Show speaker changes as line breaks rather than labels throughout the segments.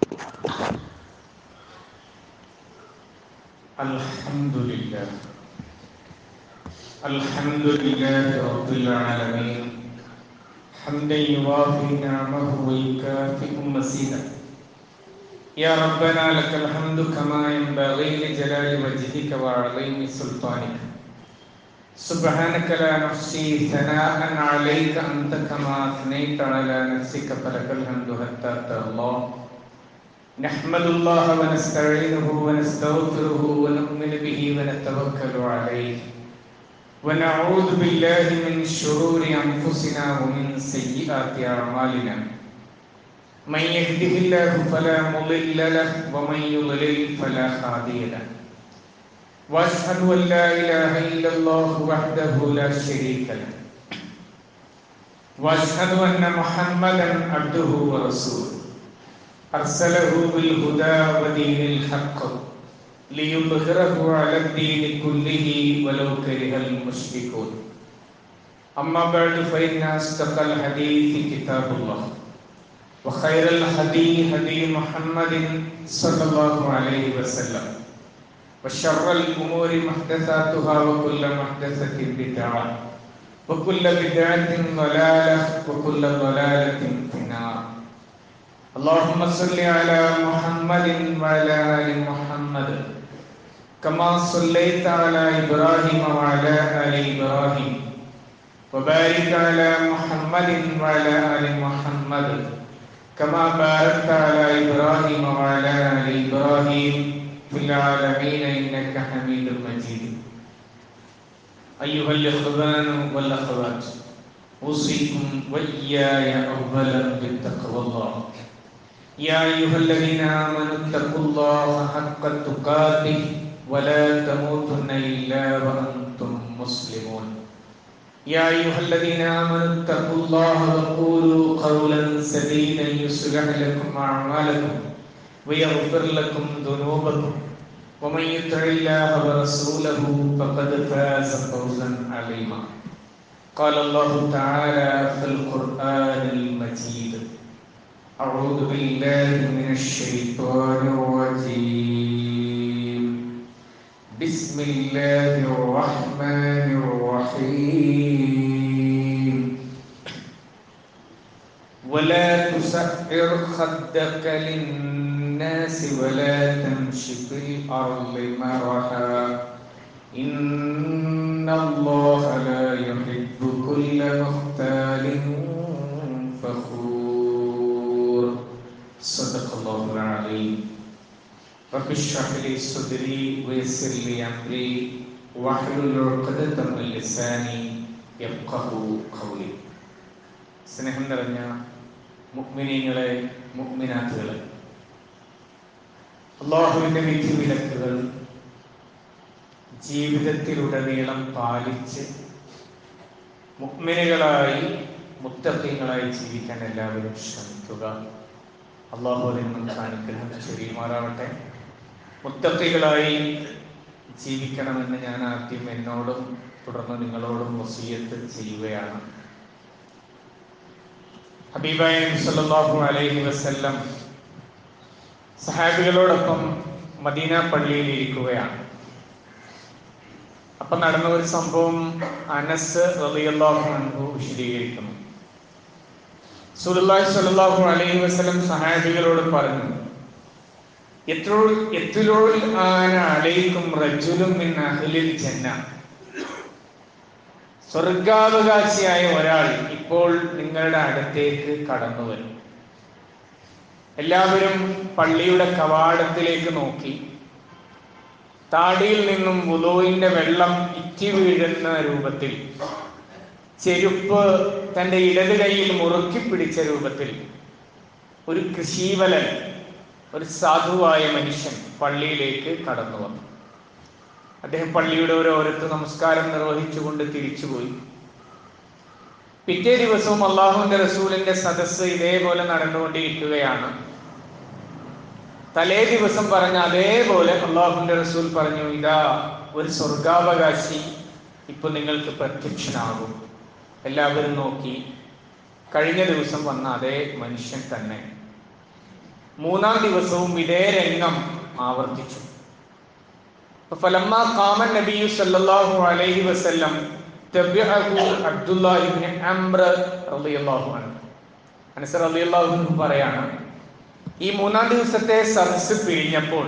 الحمد لله الحمد لله رب العالمين حمدا يوافي نعمه ويكافئ مزيدا يا ربنا لك الحمد كما ينبغي لجلال وجهك وعظيم سلطانك سبحانك لا نحصي ثناء عليك انت كما اثنيت على نفسك فلك الحمد حتى ترضى نحمد الله ونستعينه ونستغفره ونؤمن به ونتوكل عليه ونعوذ بالله من شرور انفسنا ومن سيئات اعمالنا من يهده الله فلا مضل له ومن يضلل فلا هادي له واشهد ان لا اله الا الله وحده لا شريك له واشهد ان محمدا عبده ورسوله ارسله بالهدى ودين الحق ليظهره على الدين كله ولو كره المشركون اما بعد فان اصدق الحديث كتاب الله وخير الهدي هدي محمد صلى الله عليه وسلم وشر الأمور محدثاتها وكل محدثة بدعة وكل بدعة ضلالة وكل ضلالة في النار اللهم صل على محمد وعلى آل محمد كما صليت على إبراهيم وعلى آل إبراهيم وبارك على محمد وعلى آل محمد كما باركت على إبراهيم وعلى آل إبراهيم في العالمين إنك حميد مجيد أيها الإخوان والأخوات أوصيكم وإياي أولا بالتقوى الله يا أيها الذين آمنوا اتقوا الله حق تقاته ولا تموتن إلا وأنتم مسلمون يا أيها الذين آمنوا اتقوا الله وقولوا قولا سديدا يصلح لكم أعمالكم ويغفر لكم ذنوبكم ومن يطع الله ورسوله فقد فاز فوزا عظيما قال الله تعالى في القرآن المجيد أعوذ بالله من الشيطان الرجيم بسم الله الرحمن الرحيم ولا تسعر خدك للناس ولا تمش في الأرض مرحا إن الله لا يحب كل مختال فخور صدق الله العظيم رب اشرح لي صدري ويسر لي أمري واحلل عقدة من لساني يفقه قولي സ്നേഹം നിറഞ്ഞ മുഗ്മിനീങ്ങളെ മുഗ്മിനാത്തുകളെ അള്ളാഹുവിൻ്റെ വിധി വിലക്കുകൾ ജീവിതത്തിലുടനീളം പാലിച്ച് മുഗ്മിനുകളായി മുത്തഫീങ്ങളായി ജീവിക്കാൻ എല്ലാവരും ശ്രമിക്കുക അള്ളാഹു അതിനും കാണിക്കണം ചെറിയമാറാവട്ടെ മുത്തഫികളായി ജീവിക്കണമെന്ന് ഞാൻ ആദ്യം എന്നോടും തുടർന്ന് നിങ്ങളോടും വസീയത്ത് ചെയ്യുകയാണ് ഹബീബായ സല്ലല്ലാഹു അലൈഹി വസല്ലം സഹാബികളോടൊപ്പം മദീന പള്ളിയിൽ ഇരിക്കുകയാണ് അപ്പൊ നടന്ന ഒരു സംഭവം അനസ് റളിയല്ലാഹു അൻഹു വിശദീകരിക്കുന്നു സുലുല്ലാഹി സ്വല്ലല്ലാഹു അലൈഹി വസല്ലം സഹാബികളോട് പറഞ്ഞു എത്രോ എത്രയോൾ ആന അലൈക്കും റജുലും മിൻ അഹ്ലിൽ ജന്ന സ്വർഗാവകാശിയായ ഒരാൾ ഇപ്പോൾ നിങ്ങളുടെ അടുത്തേക്ക് കടന്നു വരും എല്ലാവരും പള്ളിയുടെ കവാടത്തിലേക്ക് നോക്കി താടിയിൽ നിന്നും വുലോയിന്റെ വെള്ളം ഇറ്റി വീഴുന്ന രൂപത്തിൽ ചെരുപ്പ് തന്റെ ഇടത് കൈയിൽ മുറുക്കി പിടിച്ച രൂപത്തിൽ ഒരു കൃഷീവലൻ ഒരു സാധുവായ മനുഷ്യൻ പള്ളിയിലേക്ക് കടന്നു വന്നു അദ്ദേഹം പള്ളിയുടെ ഓരോരത്ത് നമസ്കാരം നിർവഹിച്ചുകൊണ്ട് തിരിച്ചുപോയി പിറ്റേ ദിവസവും അള്ളാഹുവിന്റെ റസൂലിന്റെ സദസ്സ് ഇതേപോലെ നടന്നുകൊണ്ടിരിക്കുകയാണ് തലേ ദിവസം പറഞ്ഞ അതേപോലെ അള്ളാഹുവിന്റെ റസൂൽ പറഞ്ഞു ഇതാ ഒരു സ്വർഗാവകാശി ഇപ്പൊ നിങ്ങൾക്ക് പ്രത്യക്ഷനാകും എല്ലാവരും നോക്കി കഴിഞ്ഞ ദിവസം വന്ന അതേ മനുഷ്യൻ തന്നെ മൂന്നാം ദിവസവും ഇതേ രംഗം ആവർത്തിച്ചു ഫലമ്മ കാമൻ നബിയു സല്ലല്ലാഹു അലൈഹി വസല്ലം തബിഅഹു അബ്ദുല്ലാഹി ഇബ്നു അംർ റളിയല്ലാഹു അൻഹു അനസ് റളിയല്ലാഹു അൻഹു പറയാണ് ഈ മൂന്നാം ദിവസത്തെ സദസ് പിഴിഞ്ഞപ്പോൾ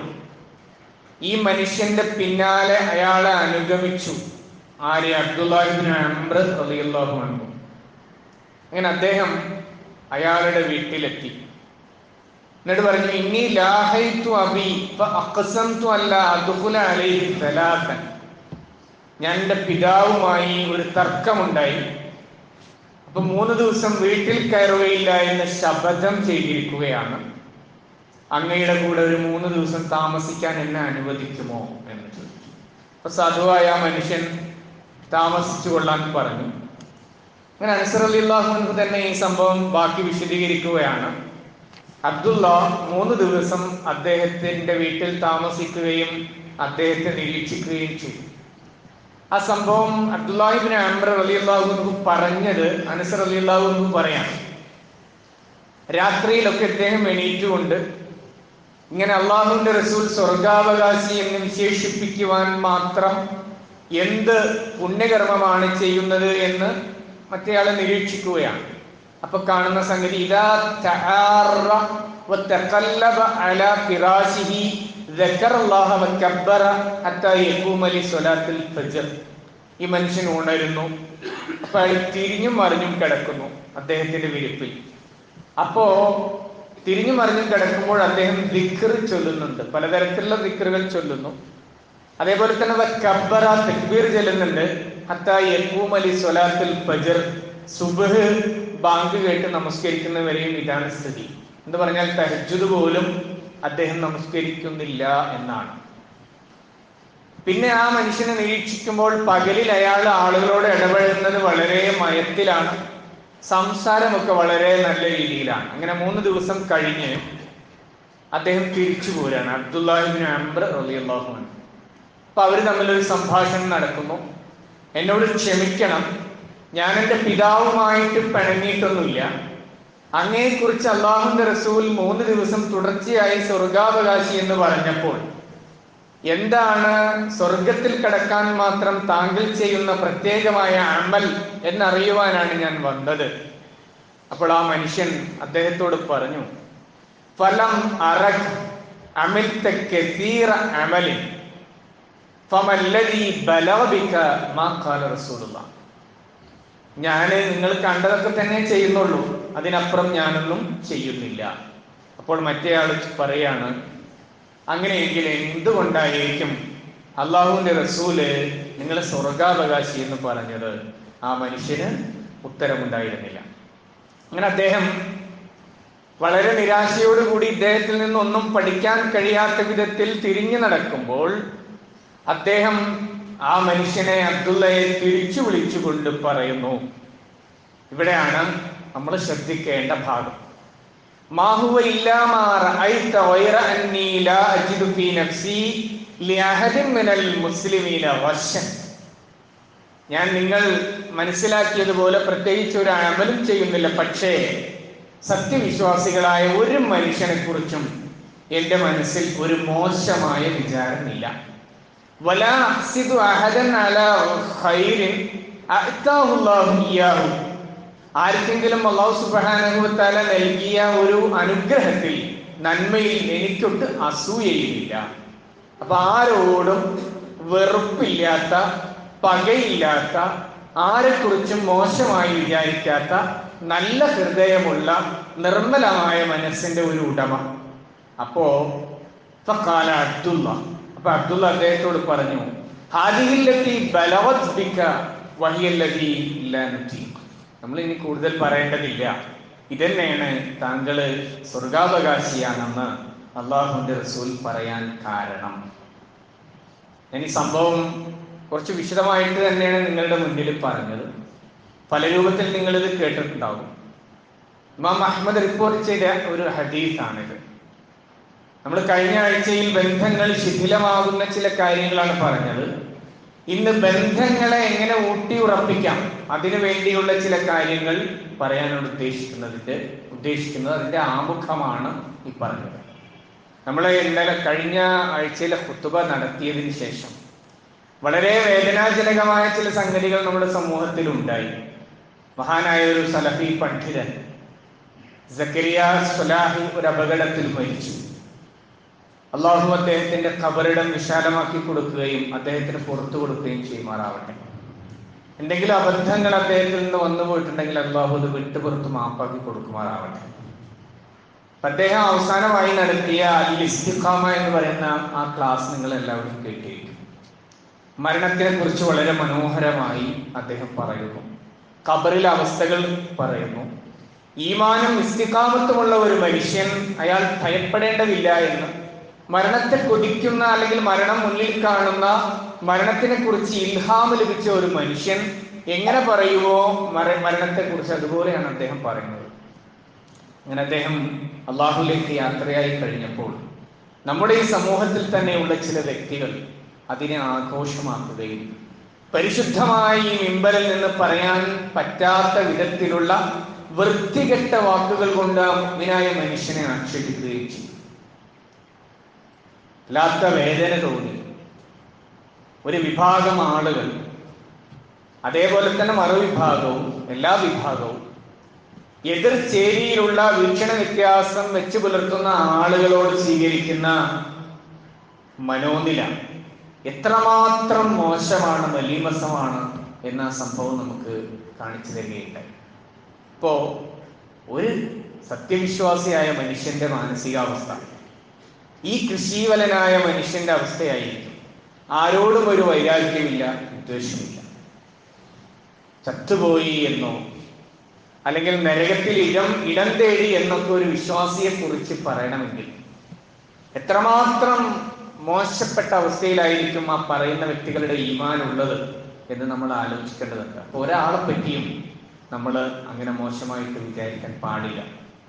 ഈ മനുഷ്യന്റെ പിന്നാലെ അയാളെ അനുഗമിച്ചു ആര്യ അബ്ദുല്ലാഹിബിൻ അംർ റളിയല്ലാഹു അൻഹു അങ്ങനെ അദ്ദേഹം അയാളുടെ വീട്ടിലെത്തി എന്നിട്ട് പറഞ്ഞു ഇനി ലാഹൈത്തു അബി അഖസംതു അല്ല അദ്ഖുല അലൈഹി സലാസൻ ഞാൻ എൻ്റെ പിതാവുമായി ഒരു തർക്കമുണ്ടായി അപ്പൊ മൂന്ന് ദിവസം വീട്ടിൽ കയറുകയില്ല എന്ന് ശപഥം ചെയ്തിരിക്കുകയാണ് അങ്ങയുടെ കൂടെ ഒരു മൂന്ന് ദിവസം താമസിക്കാൻ എന്നെ അനുവദിക്കുമോ എന്ന് ചോദിച്ചു അപ്പൊ സാധുവായ ആ മനുഷ്യൻ താമസിച്ചു കൊള്ളാൻ പറഞ്ഞു അങ്ങനെ അനസർ അലി അള്ളാഹു തന്നെ ഈ സംഭവം ബാക്കി വിശദീകരിക്കുകയാണ് അബ്ദുള്ള മൂന്ന് ദിവസം അദ്ദേഹത്തിന്റെ വീട്ടിൽ താമസിക്കുകയും അദ്ദേഹത്തെ നിരീക്ഷിക്കുകയും ചെയ്തു ആ സംഭവം അബ്ദുല്ലാഹിബിൻ അംബർ അലി അള്ളാഹു പറഞ്ഞത് അനസർ അലി അള്ളാഹു പറയാണ് രാത്രിയിലൊക്കെ ഇദ്ദേഹം എണീറ്റുകൊണ്ട് ഇങ്ങനെ അള്ളാഹുവിന്റെ റസൂൽ സ്വർഗാവകാശി എന്ന് വിശേഷിപ്പിക്കുവാൻ മാത്രം എന്ത് പുണ്യകർമ്മമാണ് ചെയ്യുന്നത് എന്ന് മറ്റേയാളെ നിരീക്ഷിക്കുകയാണ് അപ്പൊ കാണുന്ന സംഗതി ഇതാ തആറ വതഖല്ലബ അലാ ഫിറാശിഹി ذكر الله وكبر حتى يقوم لصلاه الفجر ഈ മനുഷ്യൻ ഉണരുന്നു അപ്പൊ അയാൾ തിരിഞ്ഞും മറിഞ്ഞും കിടക്കുന്നു അദ്ദേഹത്തിന്റെ വിരിപ്പിൽ അപ്പോ തിരിഞ്ഞു മറിഞ്ഞും കിടക്കുമ്പോൾ അദ്ദേഹം ദിക്കർ ചൊല്ലുന്നുണ്ട് പലതരത്തിലുള്ള ദിക്കറുകൾ ചൊല്ലുന്നു അതേപോലെ തന്നെ കബ്ബറ തെക്ബീർ ചൊല്ലുന്നുണ്ട് ഹത്താ യക്കൂം അലി സ്വലാത്തുൽ ഫജർ സുബഹ് ബാങ്ക് കേട്ട് നമസ്കരിക്കുന്നവരെയും ഇതാണ് സ്ഥിതി എന്ന് പറഞ്ഞാൽ തഹജുദ് പോലും അദ്ദേഹം നമസ്കരിക്കുന്നില്ല എന്നാണ് പിന്നെ ആ മനുഷ്യനെ നിരീക്ഷിക്കുമ്പോൾ പകലിൽ അയാൾ ആളുകളോട് ഇടപഴകുന്നത് വളരെ മയത്തിലാണ് സംസാരമൊക്കെ വളരെ നല്ല രീതിയിലാണ് അങ്ങനെ മൂന്ന് ദിവസം കഴിഞ്ഞ് അദ്ദേഹം തിരിച്ചു പോരാണ് അബ്ദുല്ലാഹിബിൻ അംബർ റളിയല്ലാഹു അൻഹു അപ്പൊ അവർ തമ്മിലൊരു സംഭാഷണം നടക്കുന്നു എന്നോട് ക്ഷമിക്കണം ഞാൻ എൻ്റെ പിതാവുമായിട്ട് പിണങ്ങിയിട്ടൊന്നുമില്ല അങ്ങയെക്കുറിച്ച് അള്ളാഹുന്റെ റസൂൽ മൂന്ന് ദിവസം തുടർച്ചയായി സ്വർഗാവകാശി എന്ന് പറഞ്ഞപ്പോൾ എന്താണ് സ്വർഗത്തിൽ കടക്കാൻ മാത്രം താങ്കൾ ചെയ്യുന്ന പ്രത്യേകമായ അമൽ എന്നറിയുവാനാണ് ഞാൻ വന്നത് അപ്പോൾ ആ മനുഷ്യൻ അദ്ദേഹത്തോട് പറഞ്ഞു ഫലം അറഖ് അമിൽ കസീറ അമലിൻ ഫമല്ലദീ ബലബിക മാ ഖാല റസൂലുള്ളാഹ് ഞാൻ നിങ്ങൾ കണ്ടതൊക്കെ തന്നെ ചെയ്യുന്നുള്ളൂ അതിനപ്പുറം ഞാനൊന്നും ചെയ്യുന്നില്ല അപ്പോൾ മറ്റേയാൾ പറയാണ് അങ്ങനെയെങ്കിൽ എന്തുകൊണ്ടായിരിക്കും അള്ളാഹുവിന്റെ റസൂല് നിങ്ങളെ സ്വർഗാവകാശി എന്ന് പറഞ്ഞത് ആ മനുഷ്യന് ഉത്തരമുണ്ടായിരുന്നില്ല അങ്ങനെ അദ്ദേഹം വളരെ നിരാശയോടുകൂടി ഇദ്ദേഹത്തിൽ നിന്നൊന്നും പഠിക്കാൻ കഴിയാത്ത വിധത്തിൽ തിരിഞ്ഞു നടക്കുമ്പോൾ അദ്ദേഹം ആ മനുഷ്യനെ അബ്ദുള്ളയെ തിരിച്ചു വിളിച്ചുകൊണ്ട് പറയുന്നു ഇവിടെയാണ് നമ്മൾ ശ്രദ്ധിക്കേണ്ട ഭാഗം മാഹുവ ഇല്ലാമാറ ഐത വൈറ അന്നീ ലാ അജിദു ഫീ നഫ്സി ലിഅഹദിൻ മിനൽ മുസ്ലിമീന വശൻ ഞാൻ നിങ്ങൾ മനസ്സിലാക്കിയതുപോലെ പ്രത്യേകിച്ച് ഒരു അമലും ചെയ്യുന്നില്ല പക്ഷേ സത്യവിശ്വാസികളായ ഒരു മനുഷ്യനെ കുറിച്ചും എൻ്റെ മനസ്സിൽ ഒരു മോശമായ വിചാരമില്ല വലാ അഹ്സിദു അഹദൻ അലാ ഖൈരിൻ അഅ്താഹു അല്ലാഹു ഇയ്യാഹു ആർക്കെങ്കിലും അള്ളാഹു സുബ്ഹാനഹുവതആല നൽകിയ ഒരു അനുഗ്രഹത്തിൽ നന്മയിൽ എനിക്കൊട്ട് അസൂയയില്ല അപ്പൊ ആരോടും വെറുപ്പില്ലാത്ത പകയില്ലാത്ത ആരെക്കുറിച്ചും മോശമായി വിചാരിക്കാത്ത നല്ല ഹൃദയമുള്ള നിർമ്മലമായ മനസ്സിന്റെ ഒരു ഉടമ അപ്പോ ഫഖാല അബ്ദുള്ള അപ്പൊ അബ്ദുള്ള അദ്ദേഹത്തോട് പറഞ്ഞു ഹാദിഹില്ലത്തി ബലവത് ബിക വഹിയല്ലതി ലാ നുതീഖ് നമ്മൾ ഇനി കൂടുതൽ പറയേണ്ടതില്ല ഇതന്നെയാണ് താങ്കള് സ്വർഗാവകാശിയാണെന്ന് അള്ളാഹുന്റെ റസൂൽ പറയാൻ കാരണം ഞാൻ ഈ സംഭവം കുറച്ച് വിശദമായിട്ട് തന്നെയാണ് നിങ്ങളുടെ മുന്നിൽ പറഞ്ഞത് പല രൂപത്തിൽ നിങ്ങളിത് കേട്ടിട്ടുണ്ടാവും ഇമാം അഹമ്മദ് റിപ്പോർട്ട് ചെയ്ത ഒരു ഹദീസാണിത് നമ്മൾ കഴിഞ്ഞ ആഴ്ചയിൽ ബന്ധങ്ങൾ ശിഥിലമാകുന്ന ചില കാര്യങ്ങളാണ് പറഞ്ഞത് ഇന്ന് ബന്ധങ്ങളെ എങ്ങനെ ഊട്ടി ഉറപ്പിക്കാം അതിനു വേണ്ടിയുള്ള ചില കാര്യങ്ങൾ പറയാനാണ് ഉദ്ദേശിക്കുന്നതിന്റെ ഉദ്ദേശിക്കുന്നത് അതിന്റെ ആമുഖമാണ് ഈ പറഞ്ഞത് നമ്മൾ ഇന്നലെ കഴിഞ്ഞ ആഴ്ചയിലെ കുത്തുബ നടത്തിയതിന് ശേഷം വളരെ വേദനാജനകമായ ചില സംഗതികൾ നമ്മുടെ സമൂഹത്തിൽ ഉണ്ടായി മഹാനായ ഒരു സലഫി പണ്ഡിതൻ സക്കരിയ സുലാഹി ഒരു അപകടത്തിൽ മരിച്ചു അള്ളാഹു അദ്ദേഹത്തിന്റെ ഖബറിടം വിശാലമാക്കി കൊടുക്കുകയും അദ്ദേഹത്തിന് പുറത്തു കൊടുക്കുകയും ചെയ്യുമാറാവട്ടെ എന്തെങ്കിലും അബദ്ധങ്ങൾ അദ്ദേഹത്തിൽ നിന്ന് വന്നു പോയിട്ടുണ്ടെങ്കിൽ അള്ളാഹു അത് വിട്ടുപുറത്ത് മാപ്പാക്കി കൊടുക്കുമാറാവട്ടെ അദ്ദേഹം അവസാനമായി നടത്തിയ അൽ ഇസ്തിഖാമ എന്ന് പറയുന്ന ആ ക്ലാസ് നിങ്ങൾ എല്ലാവരും കേട്ടിരിക്കും മരണത്തിനെ കുറിച്ച് വളരെ മനോഹരമായി അദ്ദേഹം പറയുന്നു ഖബറിലെ അവസ്ഥകൾ പറയുന്നു ഈമാനും ഇസ്തിഖാമത്തുമുള്ള ഒരു മനുഷ്യൻ അയാൾ ഭയപ്പെടേണ്ടതില്ല എന്ന് മരണത്തെ കൊതിക്കുന്ന അല്ലെങ്കിൽ മരണം മുന്നിൽ കാണുന്ന മരണത്തിനെ കുറിച്ച് ഇൽഹാം ലഭിച്ച ഒരു മനുഷ്യൻ എങ്ങനെ പറയുമോ മര മരണത്തെ കുറിച്ച് അതുപോലെയാണ് അദ്ദേഹം പറയുന്നത് അങ്ങനെ അദ്ദേഹം അള്ളാഹുലേക്ക് യാത്രയായി കഴിഞ്ഞപ്പോൾ നമ്മുടെ ഈ സമൂഹത്തിൽ തന്നെയുള്ള ചില വ്യക്തികൾ അതിനെ ആഘോഷമാക്കുകയും പരിശുദ്ധമായി ഈ മിമ്പലിൽ നിന്ന് പറയാൻ പറ്റാത്ത വിധത്തിലുള്ള വൃത്തികെട്ട വാക്കുകൾ കൊണ്ട് മുഗ്മിനായ മനുഷ്യനെ ആക്ഷേപിക്കുകയും ചെയ്യും വല്ലാത്ത വേദന തോന്നി ഒരു വിഭാഗം ആളുകൾ അതേപോലെ തന്നെ മറുവിഭാഗവും എല്ലാ വിഭാഗവും എതിർ ചേരിയിലുള്ള വീക്ഷണ വ്യത്യാസം വെച്ച് പുലർത്തുന്ന ആളുകളോട് സ്വീകരിക്കുന്ന മനോനില എത്രമാത്രം മോശമാണ് മലീമസമാണ് എന്ന സംഭവം നമുക്ക് കാണിച്ചു തരികയുണ്ടായി ഇപ്പോ ഒരു സത്യവിശ്വാസിയായ മനുഷ്യന്റെ മാനസികാവസ്ഥ ഈ കൃഷീവലനായ മനുഷ്യന്റെ അവസ്ഥയായിരിക്കും ആരോടും ഒരു വൈരാഗ്യമില്ല വിദ്വേഷമില്ല ചത്തുപോയി എന്നോ അല്ലെങ്കിൽ നരകത്തിൽ ഇടം ഇടം തേടി എന്നൊക്കെ ഒരു വിശ്വാസിയെ കുറിച്ച് പറയണമെങ്കിൽ എത്രമാത്രം മോശപ്പെട്ട അവസ്ഥയിലായിരിക്കും ആ പറയുന്ന വ്യക്തികളുടെ ഈമാൻ ഉള്ളത് എന്ന് നമ്മൾ ആലോചിക്കേണ്ടതുണ്ട് അപ്പൊ ഒരാളെ പറ്റിയും നമ്മൾ അങ്ങനെ മോശമായിട്ട് വിചാരിക്കാൻ പാടില്ല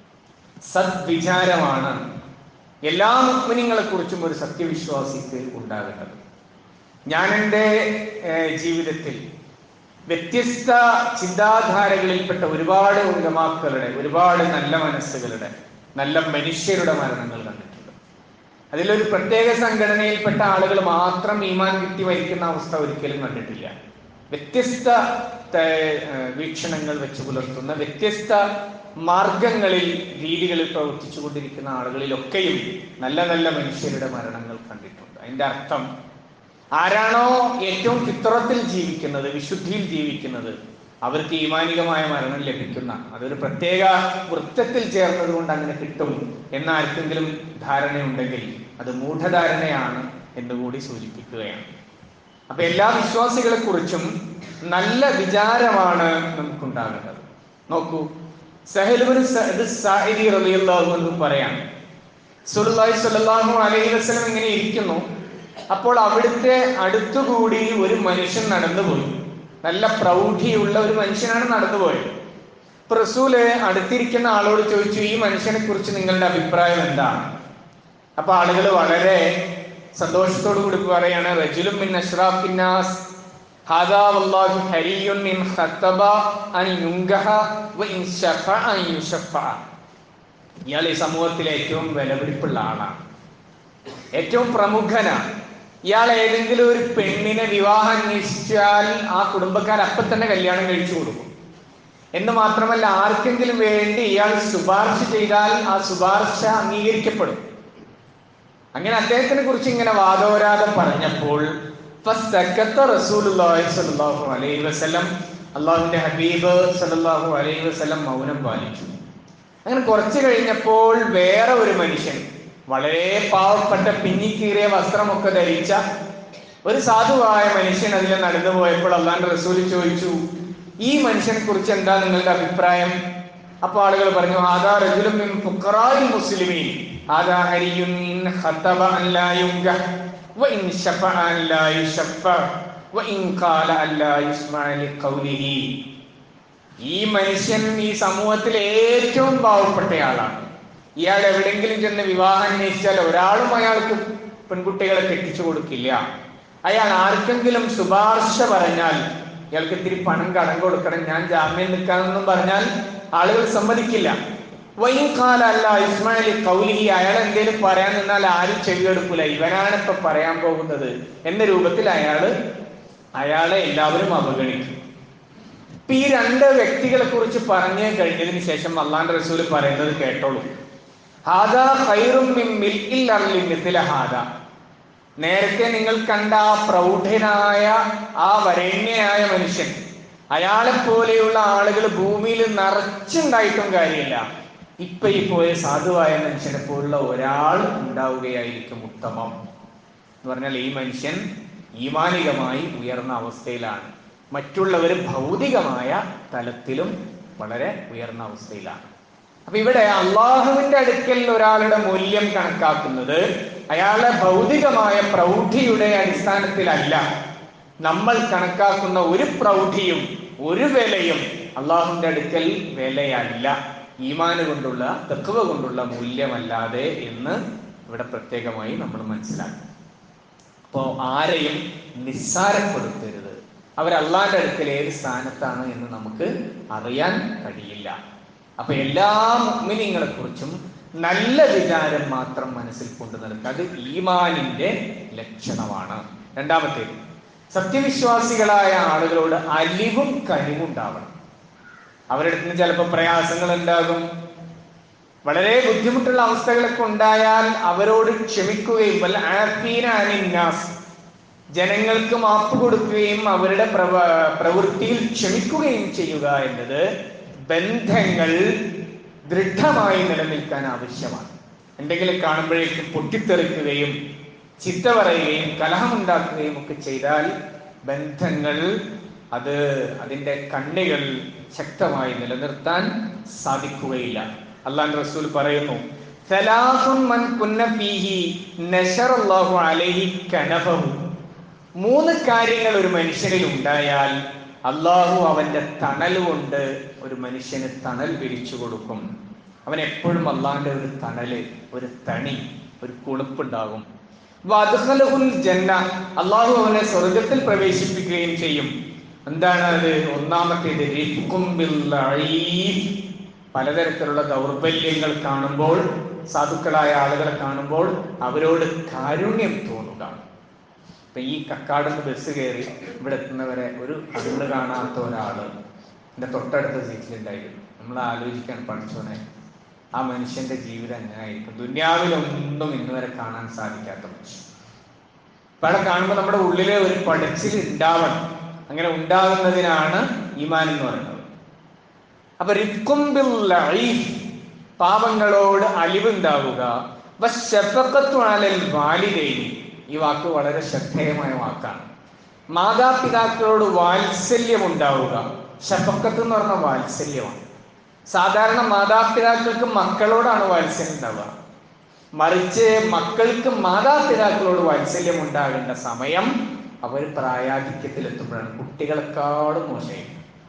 സദ്വിചാരമാണ് എല്ലാ മുക്മിനിങ്ങളെ കുറിച്ചും ഒരു സത്യവിശ്വാസിക്ക് ഉണ്ടാകേണ്ടത് ഞാൻ എൻ്റെ ഏഹ്, ജീവിതത്തിൽ വ്യത്യസ്ത ചിന്താധാരകളിൽപ്പെട്ട ഒരുപാട് ഉലമാക്കളുടെ ഒരുപാട് നല്ല മനസ്സുകളുടെ നല്ല മനുഷ്യരുടെ മരണങ്ങൾ കണ്ടിട്ടുണ്ട് അതിലൊരു പ്രത്യേക സംഘടനയിൽപ്പെട്ട ആളുകൾ മാത്രം ഈമാൻ കിട്ടി മരിക്കുന്ന അവസ്ഥ ഒരിക്കലും കണ്ടിട്ടില്ല വ്യത്യസ്ത ത- ഏഹ് വീക്ഷണങ്ങൾ വെച്ച് പുലർത്തുന്ന വ്യത്യസ്ത മാർഗങ്ങളിൽ രീതികളിൽ പ്രവർത്തിച്ചു കൊണ്ടിരിക്കുന്ന ആളുകളിലൊക്കെയും നല്ല നല്ല മനുഷ്യരുടെ മരണങ്ങൾ കണ്ടിട്ടുണ്ട് അതിന്റെ അർത്ഥം ആരാണോ ഏറ്റവും ഫിത്രത്തിൽ ജീവിക്കുന്നത് വിശുദ്ധിയിൽ ജീവിക്കുന്നത് അവർക്ക് ഈമാനികമായ മരണം ലഭിക്കുന്ന അതൊരു പ്രത്യേക വൃത്തത്തിൽ ചേർന്നത് കൊണ്ട് അങ്ങനെ കിട്ടും എന്ന ആർക്കെങ്കിലും ധാരണയുണ്ടെങ്കിൽ അത് മൂഢധാരണയാണ് എന്നുകൂടി സൂചിപ്പിക്കുകയാണ് അപ്പൊ എല്ലാ വിശ്വാസികളെ കുറിച്ചും നല്ല വിചാരമാണ് നമുക്കുണ്ടാകേണ്ടത് നോക്കൂ സഹലുബിന് സാഹിദി റളിയല്ലാഹു അൻഹു പറയാം സുലുല്ലാഹി സ്വല്ലല്ലാഹു അലൈഹി വസല്ലം ഇങ്ങനെ ഇരിക്കുന്നു അപ്പോൾ അവിടുത്തെ അടുത്തുകൂടി ഒരു മനുഷ്യൻ നടന്നുപോയി നല്ല പ്രൗഢിയുള്ള ഒരു മനുഷ്യനാണ് നടന്നുപോയത് ഇപ്പൊ റസൂല് അടുത്തിരിക്കുന്ന ആളോട് ചോദിച്ചു ഈ മനുഷ്യനെ കുറിച്ച് നിങ്ങളുടെ അഭിപ്രായം എന്താണ് അപ്പൊ ആളുകൾ വളരെ സന്തോഷത്തോടു കൂടി പറയാണ് റജുലും മിൻ അഷ്റാഫിൻ നാസ് ഹാദാ വല്ലാഹു ഹരിയുൻ ഇൻ ഖത്തബ അൻ യുൻഗഹ വ ഇൻ ശഫഅ അൻ യുശഫഅ ഇയാൾ ഈ സമൂഹത്തിലെ ഏറ്റവും വിലപിടിപ്പുള്ള ആളാണ് ഏറ്റവും പ്രമുഖനാണ് ഇയാൾ ഏതെങ്കിലും ഒരു പെണ്ണിനെ വിവാഹം അന്വേഷിച്ചാൽ ആ കുടുംബക്കാർ അപ്പം തന്നെ കല്യാണം കഴിച്ചു കൊടുക്കും എന്ന് മാത്രമല്ല ആർക്കെങ്കിലും വേണ്ടി ഇയാൾ ശുപാർശ ചെയ്താൽ ആ ശുപാർശ അംഗീകരിക്കപ്പെടും അങ്ങനെ അദ്ദേഹത്തിനെ കുറിച്ച് ഇങ്ങനെ വാദോരാതെ പറഞ്ഞപ്പോൾ ഫസ്തക്കത്ത റസൂലുള്ളാഹി സ്വല്ലല്ലാഹു അലൈഹി വസല്ലം അള്ളാഹുവിന്റെ ഹബീബ് സല്ലല്ലാഹു അലൈഹി വസല്ലം മൗനം പാലിച്ചു അങ്ങനെ കുറച്ച് കഴിഞ്ഞപ്പോൾ വേറെ ഒരു മനുഷ്യൻ വളരെ പാവപ്പെട്ട പിന്നിക്കീറിയ വസ്ത്രമൊക്കെ ധരിച്ച ഒരു സാധുവായ മനുഷ്യൻ അതിൽ നടന്നു പോയപ്പോൾ അള്ളാന്റെ റസൂൽ ചോദിച്ചു ഈ മനുഷ്യനെ കുറിച്ച് എന്താ നിങ്ങളുടെ അഭിപ്രായം അപ്പൊ ആളുകൾ പറഞ്ഞു ആദാ റജുലും മിൻ ഫുഖറാഇൽ മുസ്ലിമീൻ ആദാ ഹരിയുൻ ഇൻ ഖതബ അൻ ലാ യുൻഗഹ് വ ഇൻ ശഫഅ അൻ ലാ യുശഫഅ വ ഇൻ ഖാല അൻ ലാ യുസ്മഅ ലിഖൗലിഹി ഈ മനുഷ്യൻ ഈ സമൂഹത്തിലെ ഏറ്റവും പാവപ്പെട്ടയാളാണ് ഇയാൾ എവിടെങ്കിലും ചെന്ന് വിവാഹം അന്വേഷിച്ചാൽ ഒരാളും അയാൾക്ക് പെൺകുട്ടികളെ കെട്ടിച്ചു കൊടുക്കില്ല അയാൾ ആർക്കെങ്കിലും ശുപാർശ പറഞ്ഞാൽ ഇയാൾക്ക് ഇത്തിരി പണം കടം കൊടുക്കണം ഞാൻ ജാമ്യം നിൽക്കാമെന്നും പറഞ്ഞാൽ ആളുകൾ സമ്മതിക്കില്ല വൈൻ കാല അല്ല ഇസ്മായിൽ കൗലിഹി അയാൾ എന്തേലും പറയാൻ നിന്നാൽ ആരും ചെവിയെടുക്കൂല ഇവനാണ് ഇപ്പൊ പറയാൻ പോകുന്നത് എന്ന രൂപത്തിൽ അയാള് അയാളെ എല്ലാവരും അവഗണിക്കും ഇപ്പൊ ഈ രണ്ട് വ്യക്തികളെ കുറിച്ച് പറഞ്ഞു കഴിഞ്ഞതിന് ശേഷം അള്ളാന്റെ റസൂൽ പറയുന്നത് കേട്ടോളൂ ഹാദാ ഖൈറും മിൻ മിൽഇൽ അർളി മിഥില ഹാദാ നേരത്തെ നിങ്ങൾ കണ്ട ആ പ്രൗഢനായ ആ വരണ്യനായ മനുഷ്യൻ അയാളെ പോലെയുള്ള ആളുകൾ ഭൂമിയിൽ നിറച്ചുണ്ടായിട്ടും കാര്യമില്ല ഇപ്പൊ ഈ പോയ സാധുവായ മനുഷ്യനെ പോലുള്ള ഒരാൾ ഉണ്ടാവുകയായിരിക്കും ഉത്തമം എന്ന് പറഞ്ഞാൽ ഈ മനുഷ്യൻ ഈമാനികമായി ഉയർന്ന അവസ്ഥയിലാണ് മറ്റുള്ളവർ ഭൗതികമായ തലത്തിലും വളരെ ഉയർന്ന അവസ്ഥയിലാണ് അപ്പൊ ഇവിടെ അള്ളാഹുവിന്റെ അടുക്കൽ ഒരാളുടെ മൂല്യം കണക്കാക്കുന്നത് അയാളെ ഭൗതികമായ പ്രൗഢിയുടെ അടിസ്ഥാനത്തിലല്ല നമ്മൾ കണക്കാക്കുന്ന ഒരു പ്രൗഢിയും ഒരു വിലയും അള്ളാഹുവിന്റെ അടുക്കൽ വിലയല്ല ഈമാന് കൊണ്ടുള്ള തെക്കുവ കൊണ്ടുള്ള മൂല്യമല്ലാതെ എന്ന് ഇവിടെ പ്രത്യേകമായി നമ്മൾ മനസ്സിലാക്കും അപ്പോ ആരെയും നിസ്സാരപ്പെടുത്തരുത് അവർ അള്ളാന്റെ അടുക്കൽ ഏത് സ്ഥാനത്താണ് എന്ന് നമുക്ക് അറിയാൻ കഴിയില്ല അപ്പൊ എല്ലാ മുഗ്മിനിങ്ങളെ കുറിച്ചും നല്ല വിചാരം മാത്രം മനസ്സിൽ കൊണ്ടു നടക്കുക അത് ഈമാനിന്റെ ലക്ഷണമാണ് രണ്ടാമത്തേത് സത്യവിശ്വാസികളായ ആളുകളോട് അലിവും കനിവും ഉണ്ടാവണം അവരുടെ അടുത്ത് ചിലപ്പോൾ പ്രയാസങ്ങൾ ഉണ്ടാകും വളരെ ബുദ്ധിമുട്ടുള്ള അവസ്ഥകളൊക്കെ ഉണ്ടായാൽ അവരോട് ക്ഷമിക്കുകയും വല്ല ആഫീന അനിന്നാസ് ജനങ്ങൾക്ക് മാപ്പ് കൊടുക്കുകയും അവരുടെ പ്രവ പ്രവൃത്തിയിൽ ക്ഷമിക്കുകയും ചെയ്യുക എന്നത് ബന്ധങ്ങൾ ദൃഢമായി നിലനിൽക്കാൻ ആവശ്യമാണ് എന്തെങ്കിലും കാണുമ്പോഴേക്കും പൊട്ടിത്തെറിക്കുകയും ചിത്ത പറയുകയും കലഹമുണ്ടാക്കുകയും ഒക്കെ ചെയ്താൽ ബന്ധങ്ങൾ അത് അതിൻ്റെ കണ്ണികൾ ശക്തമായി നിലനിർത്താൻ സാധിക്കുകയില്ല അള്ളാൻ റസൂൽ പറയുന്നു സലാസുൻ മൻ കുന്ന ഫീഹി നശറല്ലാഹു അലൈഹി കനഫഹു മൂന്ന് കാര്യങ്ങൾ ഒരു മനുഷ്യനിൽ ഉണ്ടായാൽ അള്ളാഹു അവന്റെ തണൽ കൊണ്ട് ഒരു മനുഷ്യന് തണൽ വിരിച്ചു കൊടുക്കും അവൻ എപ്പോഴും അള്ളാഹിന്റെ ഒരു തണല് ഒരു തണി ഒരു കുളിപ്പുണ്ടാകും വദ്ഖലഹുൽ ജന്ന അള്ളാഹു അവനെ സ്വർഗത്തിൽ പ്രവേശിപ്പിക്കുകയും ചെയ്യും എന്താണ് അത് ഒന്നാമത്തേത് റിഫ്ഖും ബിൽ ലഈഫ്. പലതരത്തിലുള്ള ദൗർബല്യങ്ങൾ കാണുമ്പോൾ സാധുക്കളായ ആളുകളെ കാണുമ്പോൾ അവരോട് കാരുണ്യം തോന്നുക ഇപ്പൊ ഈ കക്കാടുന്ന് ബസ് കയറി ഇവിടെ എത്തുന്നവരെ ഒരു കണ്ണ് കാണാത്ത ഒരാള് എന്റെ തൊട്ടടുത്ത സീറ്റിലുണ്ടായിരുന്നു നമ്മൾ ആലോചിക്കാൻ പഠിച്ചോനെ ആ മനുഷ്യന്റെ ജീവിതം എങ്ങനെയായിരിക്കും ദുന്യാവിലൊന്നും ഇന്നുവരെ കാണാൻ സാധിക്കാത്ത മനുഷ്യൻ അപ്പൊ അവിടെ കാണുമ്പോൾ നമ്മുടെ ഉള്ളിലെ ഒരു പടച്ചിൽ ഉണ്ടാവണം അങ്ങനെ ഉണ്ടാകുന്നതിനാണ് ഈമാൻ എന്ന് പറയുന്നത് അപ്പൊ റിക്കും ബിൽ ലഈഫ്, പാപങ്ങളോട് അലിവുണ്ടാവുക വശഫഖത്തു അലൽ വാലിദൈനി ഈ വാക്ക് വളരെ ശ്രദ്ധേയമായ വാക്കാണ് മാതാപിതാക്കളോട് വാത്സല്യം ഉണ്ടാവുക ഷഫക്കത്ത് എന്ന് പറഞ്ഞ വാത്സല്യമാണ് സാധാരണ മാതാപിതാക്കൾക്ക് മക്കളോടാണ് വാത്സല്യം ഉണ്ടാവുക മറിച്ച് മക്കൾക്ക് മാതാപിതാക്കളോട് വാത്സല്യം ഉണ്ടാകേണ്ട സമയം അവർ പ്രായാധിക്യത്തിലെത്തുമ്പോഴാണ് കുട്ടികളെക്കാളും മോശമായി